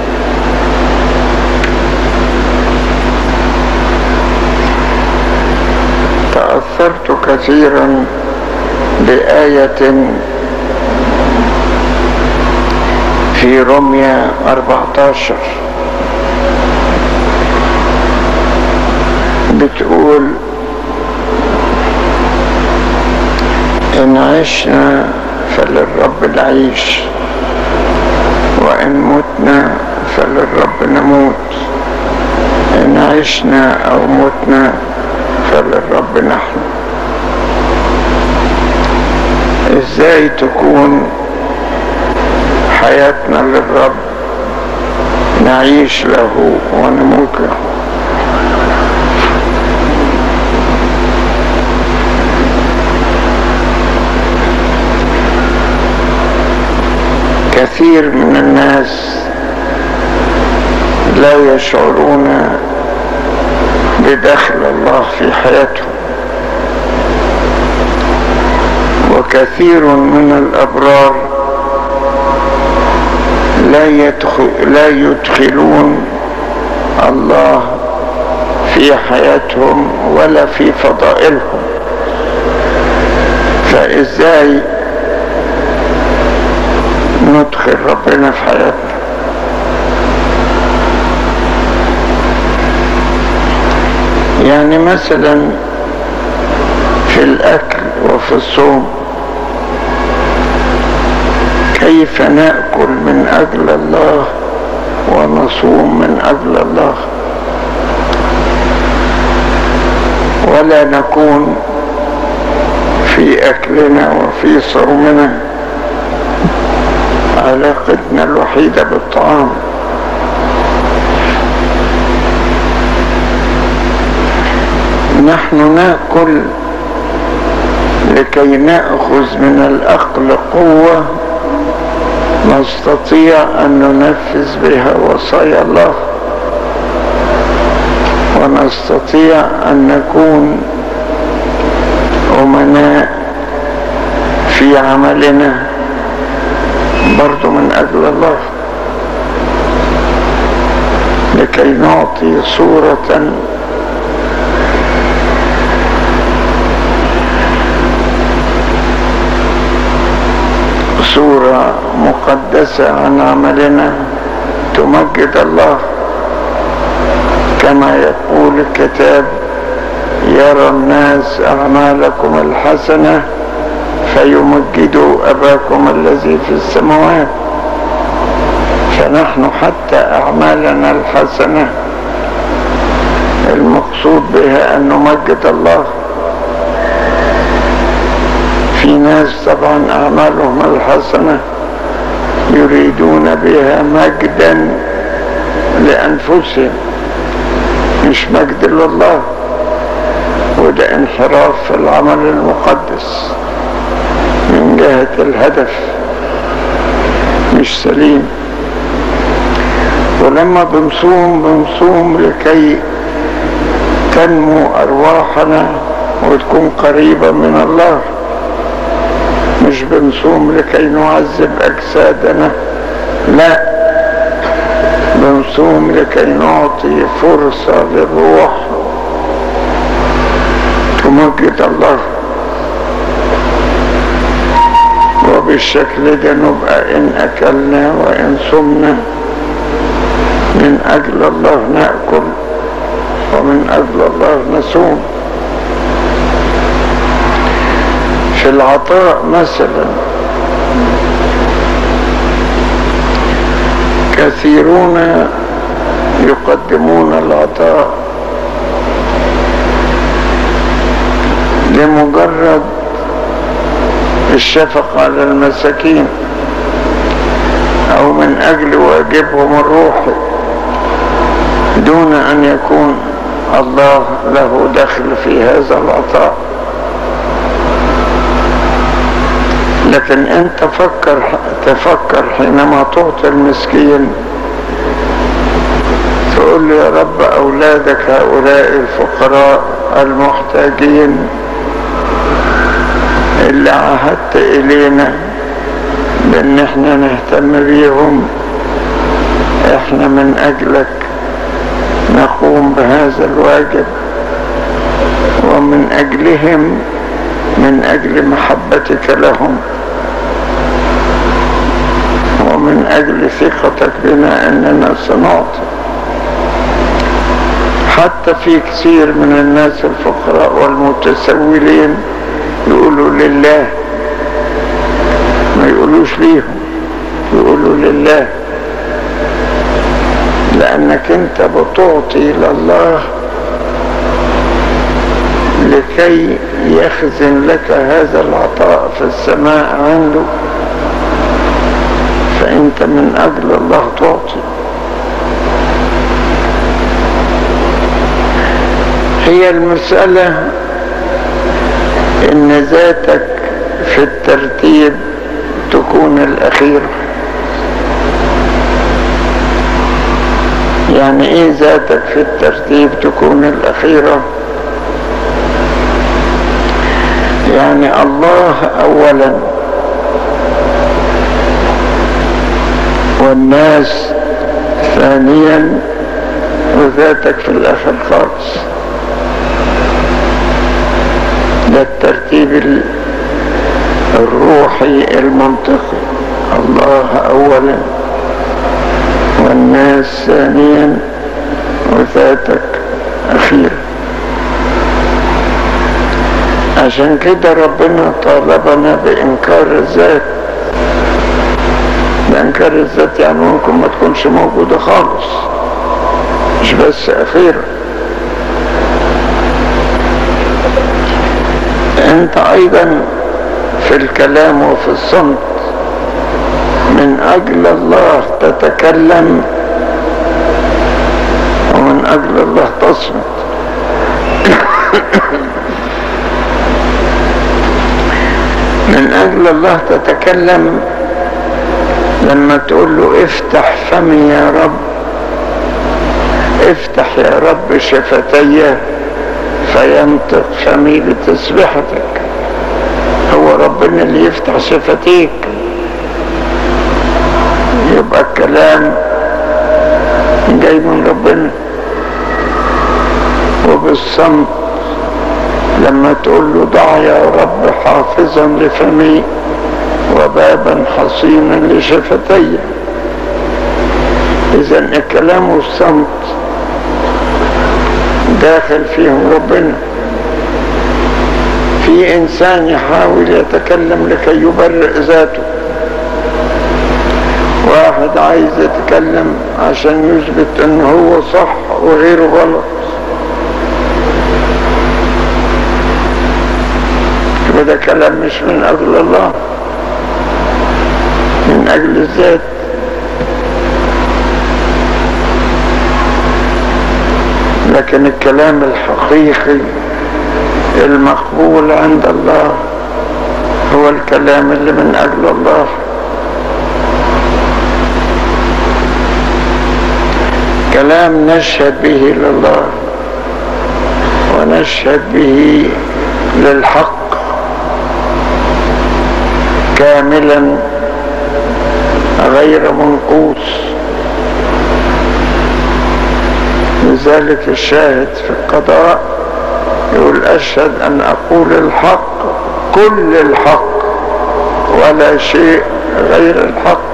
Speaker 1: تاثرت كثيرا بايه في رمية 14 بتقول إن عشنا فللرب العيش وإن متنا فللرب نموت إن عشنا أو متنا فللرب نحن إزاي تكون حياتنا للرب نعيش له ونموت له كثير من الناس لا يشعرون بدخل الله في حياتهم وكثير من الأبرار لا يدخل لا يدخلون الله في حياتهم ولا في فضائلهم فازاي ندخل ربنا في حياتنا يعني مثلا في الاكل وفي الصوم كيف ناكل من اجل الله ونصوم من اجل الله ولا نكون في اكلنا وفي صومنا علاقتنا الوحيدة بالطعام نحن ناكل لكي ناخذ من الاكل قوه نستطيع ان ننفذ بها وصايا الله ونستطيع ان نكون امناء في عملنا برضو من اجل الله لكي نعطي صورة صورة مقدسة عن عملنا تمجد الله كما يقول الكتاب يرى الناس أعمالكم الحسنة فيمجدوا أباكم الذي في السماوات فنحن حتى أعمالنا الحسنة المقصود بها أن نمجد الله في ناس طبعا أعمالهم الحسنة يريدون بها مجدا لأنفسهم مش مجد لله وده انحراف في العمل المقدس من جهة الهدف مش سليم ولما بنصوم بنصوم لكي تنمو أرواحنا وتكون قريبة من الله مش بنصوم لكي نعذب أجسادنا لا بنصوم لكي نعطي فرصة للروح نمجد الله وبالشكل ده نبقى إن أكلنا وإن صمنا من أجل الله نأكل ومن أجل الله نصوم في العطاء مثلا كثيرون يقدمون العطاء لمجرد الشفقة على المساكين أو من أجل واجبهم الروحي دون أن يكون الله له دخل في هذا العطاء لكن انت فكر تفكر حينما تعطي المسكين تقول له يا رب اولادك هؤلاء الفقراء المحتاجين اللي عهدت الينا بان احنا نهتم بيهم احنا من اجلك نقوم بهذا الواجب ومن اجلهم من اجل محبتك لهم ومن اجل ثقتك بنا اننا سنعطي حتى في كثير من الناس الفقراء والمتسولين يقولوا لله ما يقولوش ليهم يقولوا لله لانك انت بتعطي لله لكي يخزن لك هذا العطاء في السماء عنده فانت من اجل الله تعطي هي المسألة ان ذاتك في الترتيب تكون الاخيرة يعني ايه ذاتك في الترتيب تكون الاخيرة يعني الله اولا والناس ثانيا وذاتك في الاخر خالص ده الترتيب الروحي المنطقي الله اولا والناس ثانيا وذاتك اخيرا عشان كده ربنا طالبنا بانكار الذات بانكار الذات يعني ممكن ما تكونش موجودة خالص مش بس اخيرا انت ايضا في الكلام وفي الصمت من اجل الله تتكلم ومن اجل الله تصمت من اجل الله تتكلم لما تقول له افتح فمي يا رب افتح يا رب شفتي فينطق فمي بتسبحتك هو ربنا اللي يفتح شفتيك يبقى الكلام جاي من ربنا وبالصمت لما تقول له ضع يا رب حافظا لفمي وبابا حصينا لشفتي اذا الكلام والصمت داخل فيهم ربنا في انسان يحاول يتكلم لكي يبرئ ذاته واحد عايز يتكلم عشان يثبت ان هو صح وغيره غلط يبقى ده كلام مش من اجل الله من اجل الذات لكن الكلام الحقيقي المقبول عند الله هو الكلام اللي من اجل الله كلام نشهد به لله ونشهد به للحق كاملا غير منقوص لذلك الشاهد في القضاء يقول أشهد أن أقول الحق كل الحق ولا شيء غير الحق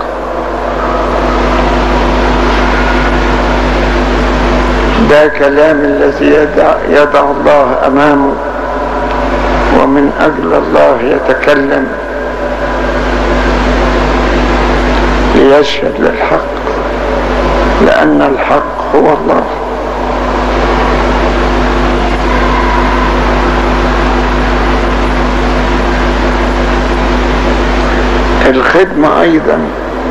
Speaker 1: ده كلام الذي يدع, يدع الله أمامه ومن أجل الله يتكلم ليشهد للحق لأن الحق هو الله الخدمة أيضا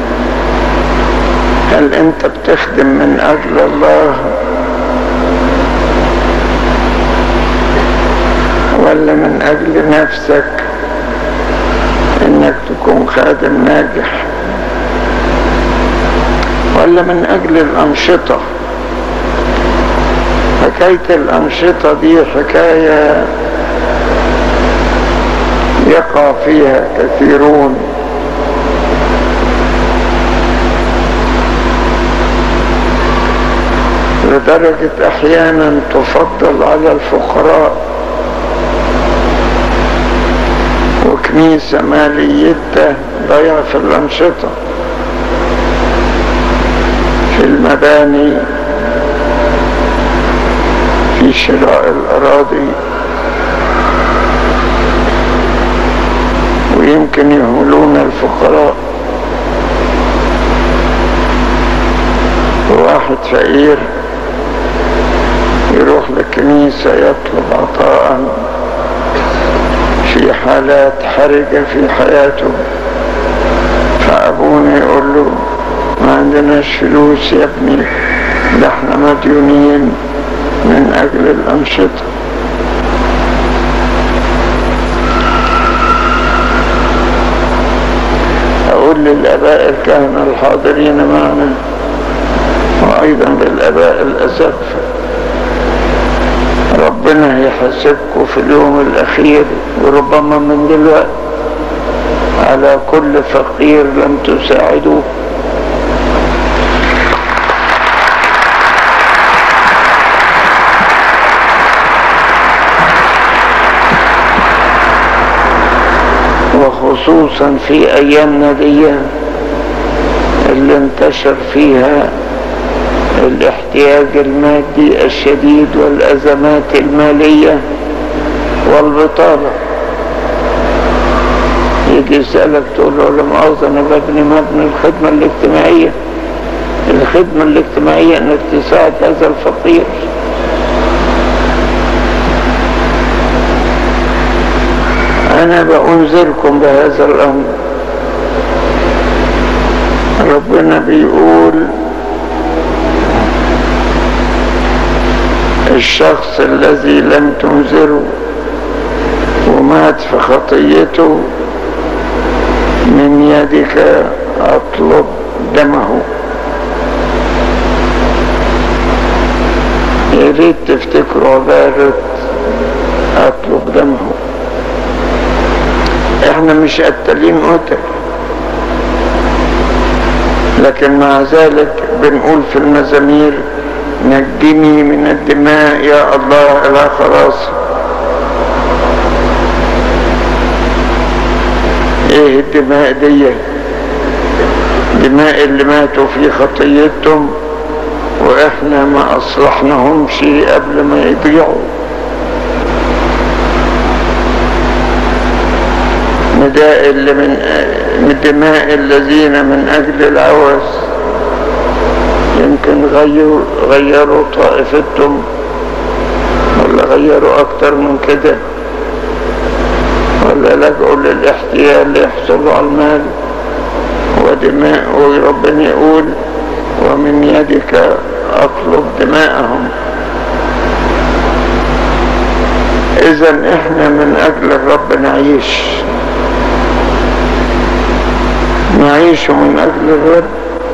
Speaker 1: هل أنت بتخدم من أجل الله ولا من أجل نفسك إنك تكون خادم ناجح ولا من أجل الأنشطة حكاية الأنشطة دي حكاية يقع فيها كثيرون لدرجة أحيانا تفضل على الفقراء وكنيسة ماليتها ضيع في الأنشطة في المباني في شراء الأراضي ويمكن يهملون الفقراء واحد فقير يروح للكنيسة يطلب عطاء في حالات حرجة في حياته فأبونا يقول له ما عندناش فلوس يا ابني ده احنا مديونين من أجل الأنشطة أقول للآباء الكهنة الحاضرين معنا وأيضا للآباء الأساتذة ربنا هيحاسبكم في اليوم الأخير وربما من دلوقتي على كل فقير لم تساعدوه وخصوصا في أيامنا دي اللي انتشر فيها الاحتياج المادي الشديد والأزمات المالية والبطالة يجي يسألك تقول له لا مؤاخذة أنا ببني مبنى الخدمة الاجتماعية الخدمة الاجتماعية انك تساعد هذا الفقير انا بأنذركم بهذا الامر ربنا بيقول الشخص الذي لم تنذره ومات في خطيته من يدك اطلب دمه يا ريت تفتكروا عبارة اطلب دمه احنا مش قتالين قتل لكن مع ذلك بنقول في المزامير نجني من الدماء يا الله الى خلاص ايه الدماء دي دماء اللي ماتوا في خطيتهم واحنا ما اصلحناهمش قبل ما يضيعوا نداء اللي من من دماء الذين من اجل العوز يمكن غيروا غيروا طائفتهم ولا غيروا اكتر من كده ولا لجأوا للاحتيال ليحصلوا على المال ودماء وربنا يقول ومن يدك اطلب دماءهم اذا احنا من اجل الرب نعيش نعيش من اجل الرب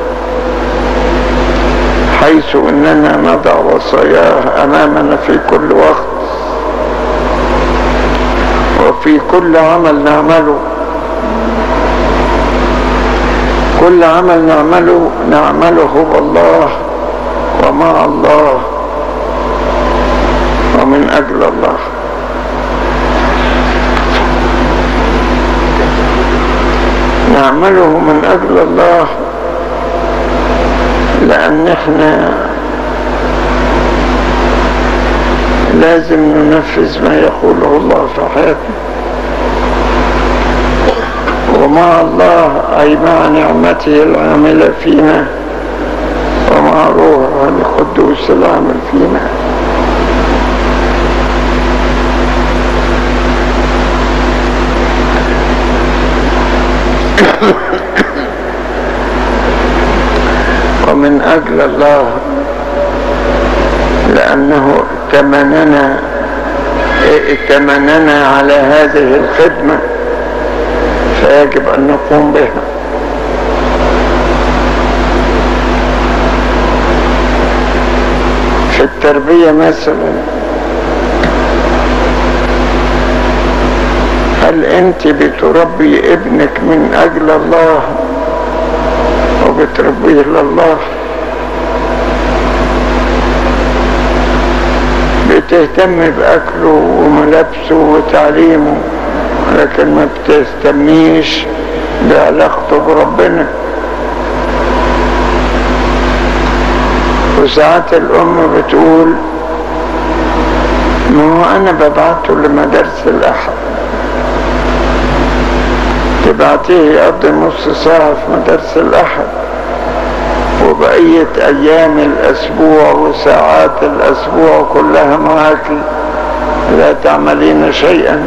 Speaker 1: حيث اننا نضع وصاياه امامنا في كل وقت وفي كل عمل نعمله كل عمل نعمله نعمله بالله ومع الله ومن اجل الله نعمله من أجل الله لأن احنا لازم ننفذ ما يقوله الله في حياتنا ومع الله أي مع نعمته العاملة فينا ومع روحه القدوس العامل فينا ومن أجل الله لأنه ائتمننا ائتمننا على هذه الخدمة فيجب أن نقوم بها في التربية مثلا هل أنت بتربي ابنك من أجل الله وبتربيه لله بتهتم بأكله وملابسه وتعليمه لكن ما بتهتميش بعلاقته بربنا وساعات الأم بتقول ما هو أنا ببعته لمدارس الأحد تبعتيه يقضي نص ساعة في مدارس الأحد وبقية أيام الأسبوع وساعات الأسبوع كلها معك لا تعملين شيئا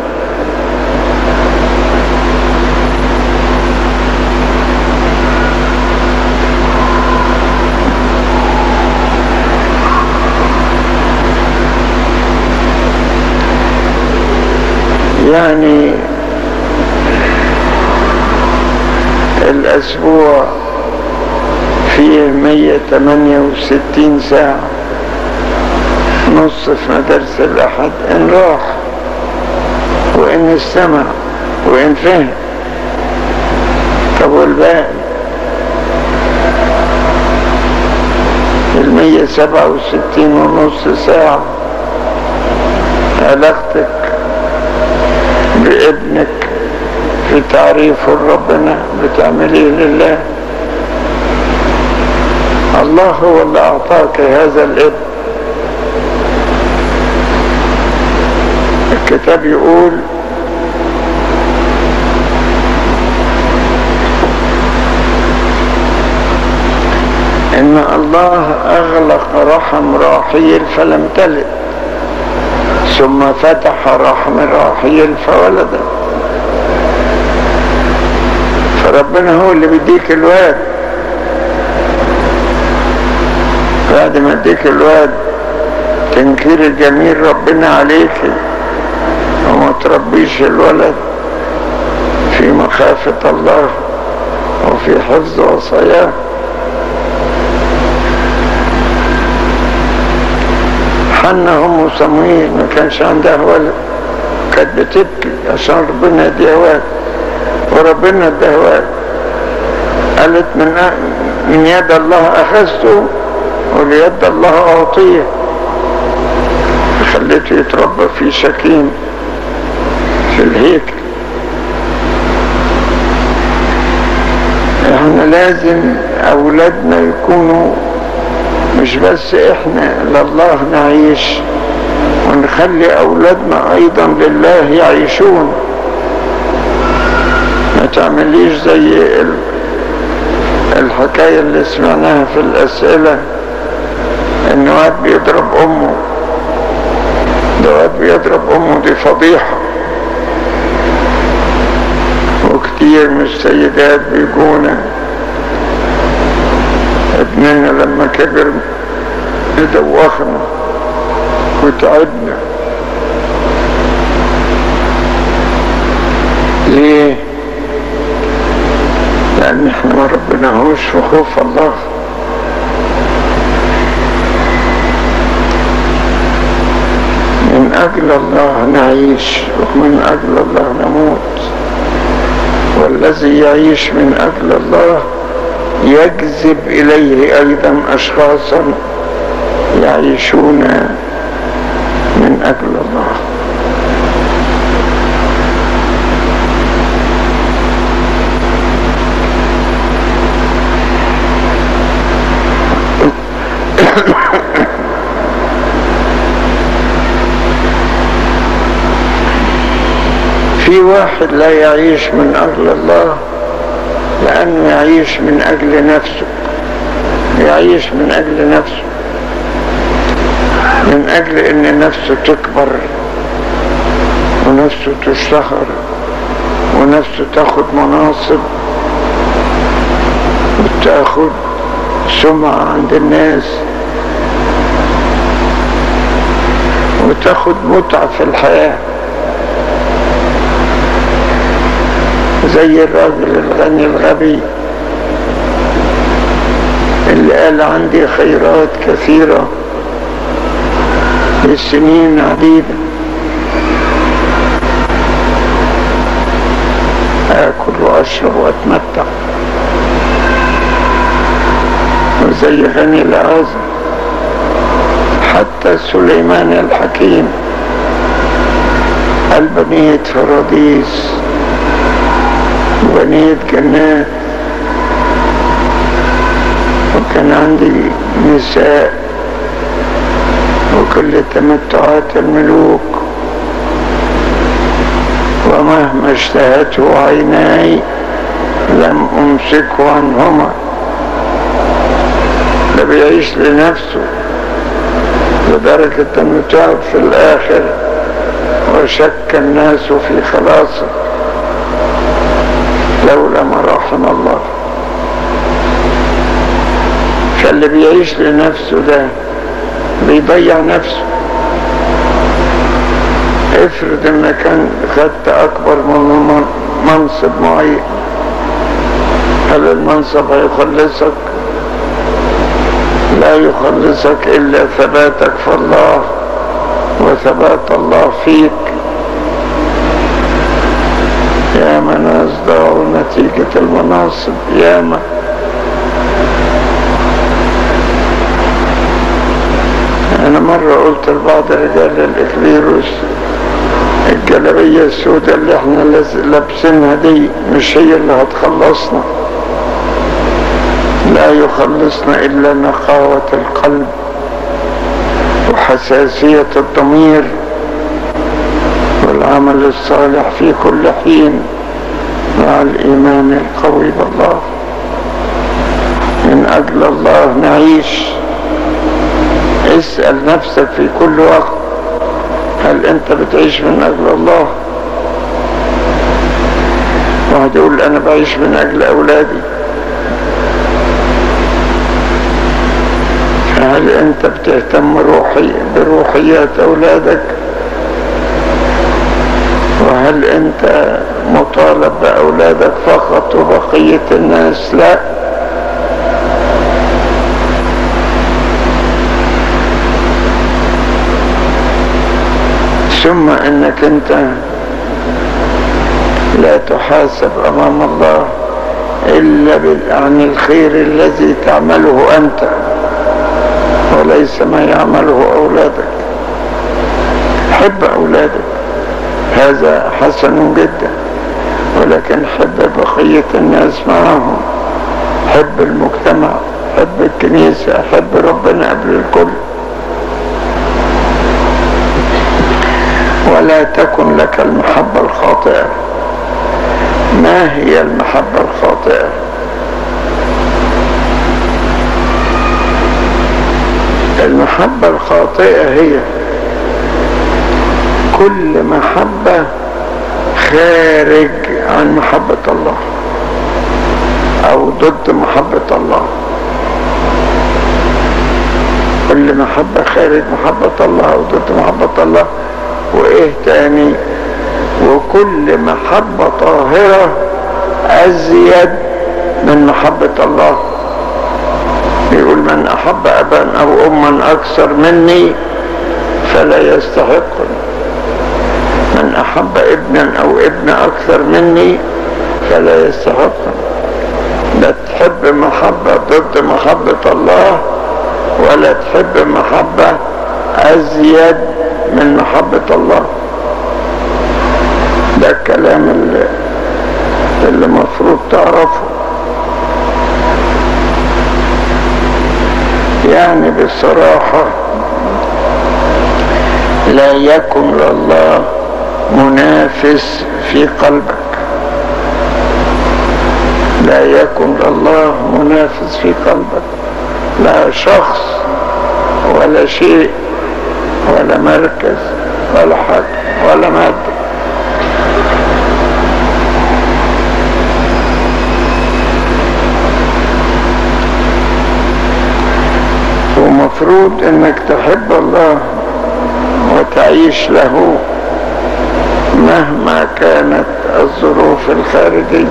Speaker 1: يعني الأسبوع فيه 168 ساعة نص في مدارس الأحد إن راح وإن استمع وإن فهم طب والباقي المية سبعة وستين ونص ساعة علاقتك بابنك في تعريف ربنا بتعمليه لله الله هو اللي أعطاك هذا الابن الكتاب يقول إن الله أغلق رحم راحيل فلم تلد ثم فتح رحم راحيل فولدت فربنا هو اللي بيديك الواد بعد ما اديك الواد تنكير الجميل ربنا عليك وما تربيش الولد في مخافة الله وفي حفظ وصاياه حنا ام صمويل ما كانش عندها ولد كانت بتبكي عشان ربنا يديها ولد وربنا اداها ولد قالت من من يد الله اخذته وليد الله اعطيه خليته يتربى في شكيم في الهيكل احنا لازم اولادنا يكونوا مش بس احنا لله نعيش ونخلي اولادنا ايضا لله يعيشون ما تعمليش زي الحكاية اللي سمعناها في الاسئلة ان واد بيضرب امه ده واد بيضرب امه دي فضيحة وكتير من السيدات بيجونا ابننا لما كبر دوخنا وتعبنا ليه لان احنا ما ربناهوش في خوف الله من اجل الله نعيش ومن اجل الله نموت والذي يعيش من اجل الله يجذب إليه أيضا أشخاصا يعيشون من أجل الله في واحد لا يعيش من أجل الله لأنه يعيش من أجل نفسه يعيش من أجل نفسه من أجل أن نفسه تكبر ونفسه تشتهر ونفسه تاخد مناصب وتاخد سمعة عند الناس وتاخد متعة في الحياة زي الراجل الغني الغبي اللي قال عندي خيرات كثيرة لسنين عديدة آكل وأشرب وأتمتع وزي غني العازم حتى سليمان الحكيم قال بنيت فراديس وبنيت جنات وكان عندي نساء وكل تمتعات الملوك ومهما اشتهته عيناي لم امسكه عنهما ده بيعيش لنفسه لدرجة انه تعب في الاخر وشك الناس في خلاصه لولا ما رحم الله فاللي بيعيش لنفسه ده بيضيع نفسه افرض انك خدت اكبر من منصب معين هل المنصب هيخلصك لا يخلصك الا ثباتك في الله وثبات الله فيك يا من أصدعوا نتيجة المناصب ياما أنا مرة قلت لبعض رجال الإكليروس الجلابية السوداء اللي احنا لابسينها دي مش هي اللي هتخلصنا لا يخلصنا إلا نقاوة القلب وحساسية الضمير والعمل الصالح في كل حين مع الإيمان القوي بالله من أجل الله نعيش اسأل نفسك في كل وقت هل أنت بتعيش من أجل الله واحد يقول أنا بعيش من أجل أولادي هل أنت بتهتم روحي بروحيات أولادك وهل أنت مطالب بأولادك فقط وبقية الناس لا ثم انك انت لا تحاسب امام الله الا عن الخير الذي تعمله انت وليس ما يعمله اولادك حب اولادك هذا حسن جدا ولكن حب بقية الناس معهم حب المجتمع حب الكنيسة حب ربنا قبل الكل ولا تكن لك المحبة الخاطئة ما هي المحبة الخاطئة المحبة الخاطئة هي كل محبة خارج عن محبة الله او ضد محبة الله كل محبة خارج محبة الله او ضد محبة الله وايه تاني وكل محبة طاهرة ازيد من محبة الله يقول من احب ابا او اما اكثر مني فلا يستحقني من احب ابنا او ابن اكثر مني فلا يستحقني لا تحب محبة ضد محبة الله ولا تحب محبة ازيد من محبة الله ده الكلام اللي اللي مفروض تعرفه يعني بصراحة لا يكن لله منافس في قلبك لا يكن الله منافس في قلبك لا شخص ولا شيء ولا مركز ولا حاجة ولا مادة ومفروض انك تحب الله وتعيش له مهما كانت الظروف الخارجية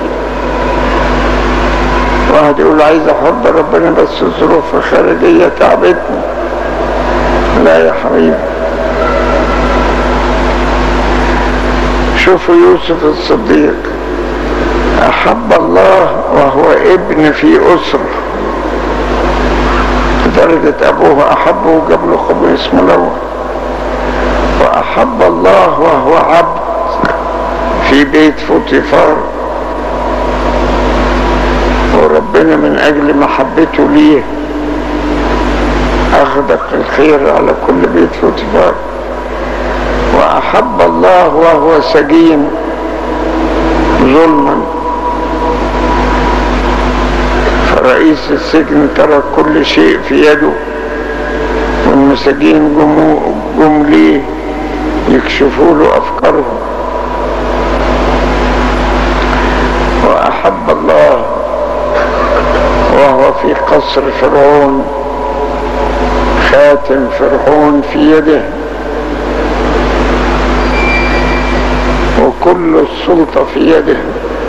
Speaker 1: واحد يقول عايز احب ربنا بس الظروف الخارجية تعبتني لا يا حبيبي شوفوا يوسف الصديق احب الله وهو ابن في اسره لدرجة أبوه أحبه وجاب له خبر اسمه لون وأحب الله وهو عبد في بيت فوتيفار وربنا من أجل محبته ليه أغدق الخير على كل بيت فوتيفار وأحب الله وهو سجين ظلما فرئيس السجن ترك كل شيء في يده والمساجين جم جم ليه يكشفوا له أفكارهم وأحب الله وهو في قصر فرعون خاتم فرعون في يده وكل السلطة في يده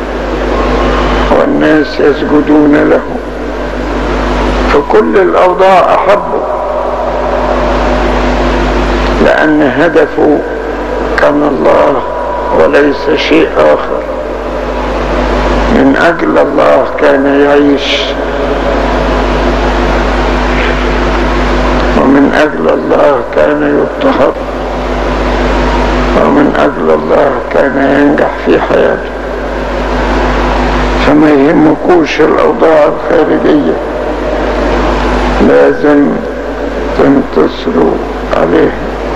Speaker 1: والناس يسجدون له في كل الأوضاع أحبه لأن هدفه كان الله وليس شيء آخر من أجل الله كان يعيش ومن أجل الله كان يضطهد ومن أجل الله كان ينجح في حياته فما يهمكوش الأوضاع الخارجية لازم تنتصروا عليه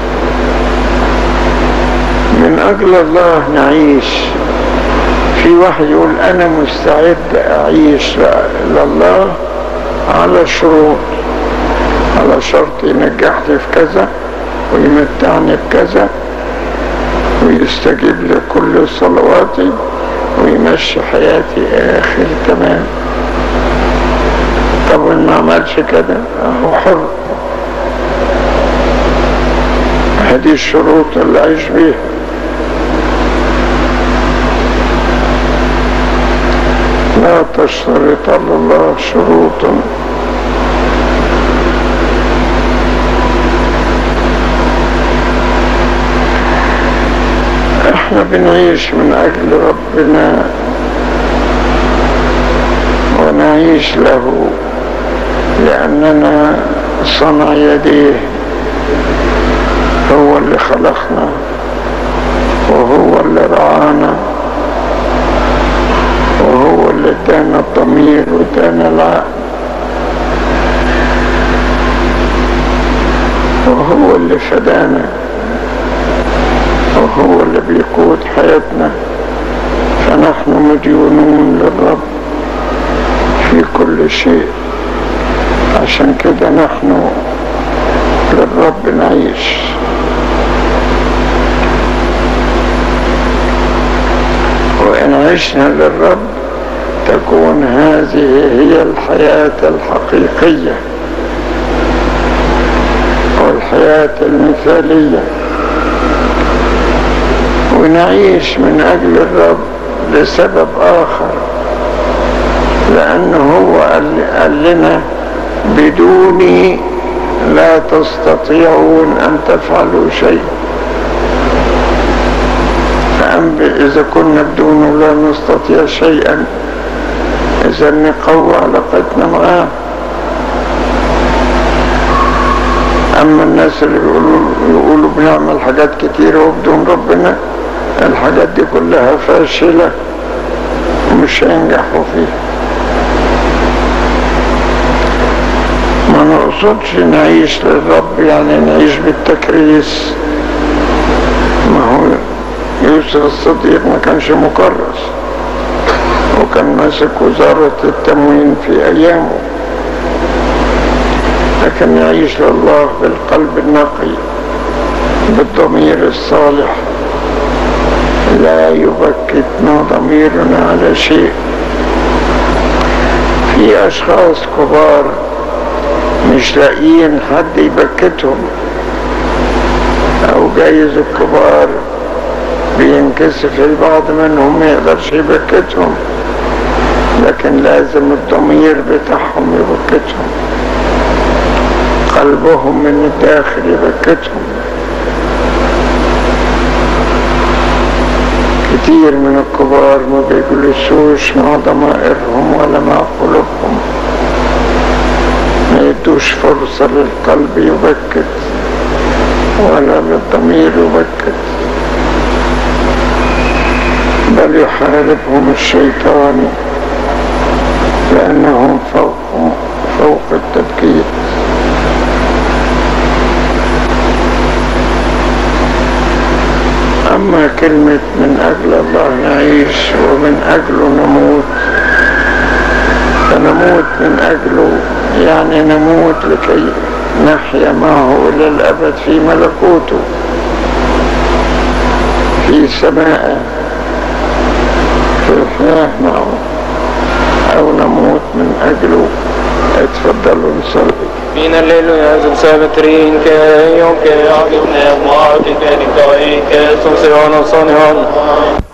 Speaker 1: من أجل الله نعيش في واحد يقول أنا مستعد أعيش لله على شروط على شرط ينجحني في كذا ويمتعني بكذا ويستجيب لكل صلواتي ويمشي حياتي آخر تمام طب وإن ما عملش كده هو حر هذه الشروط اللي عايش بيها لا تشترط على الله شروطا احنا بنعيش من اجل ربنا ونعيش له لاننا صنع يديه هو اللي خلقنا وهو اللي رعانا وهو اللي ادانا الضمير وادانا العقل وهو اللي فدانا وهو اللي بيقود حياتنا فنحن مديونون للرب في كل شيء عشان كده نحن للرب نعيش وإن عشنا للرب تكون هذه هي الحياة الحقيقية والحياة المثالية ونعيش من أجل الرب لسبب آخر لأنه هو قال لنا بدوني لا تستطيعون أن تفعلوا شيء فأم إذا كنا بدونه لا نستطيع شيئا إذا نقوى علاقتنا معاه أما الناس اللي بيقولوا, يقولوا بنعمل حاجات كتيرة وبدون ربنا الحاجات دي كلها فاشلة ومش هينجحوا فيها ما نقصدش نعيش للرب يعني نعيش بالتكريس ما هو يوسف الصديق ما كانش مكرس وكان ماسك وزارة التموين في أيامه لكن يعيش لله بالقلب النقي بالضمير الصالح لا يبكتنا ضميرنا على شيء في أشخاص كبار مش لاقيين حد يبكتهم أو جايز الكبار بينكسف البعض منهم ما يقدرش يبكتهم لكن لازم الضمير بتاعهم يبكتهم قلبهم من الداخل يبكتهم كتير من الكبار ما بيجلسوش مع ضمائرهم ولا مع قلوبهم ما يدوش فرصة للقلب يبكت ولا للضمير يبكت بل يحاربهم الشيطان لأنهم فوق فوق التبكير أما كلمة من أجل الله نعيش ومن أجله نموت فنموت من أجله يعني نموت لكي نحيا معه إلى الأبد في ملكوته في سماء في الحياة معه أو نموت من أجله اتفضلوا نصلي
Speaker 3: من الليل يزل سابترين كي يوم كي عقب نعمات كي كي كي سوسيون صنيون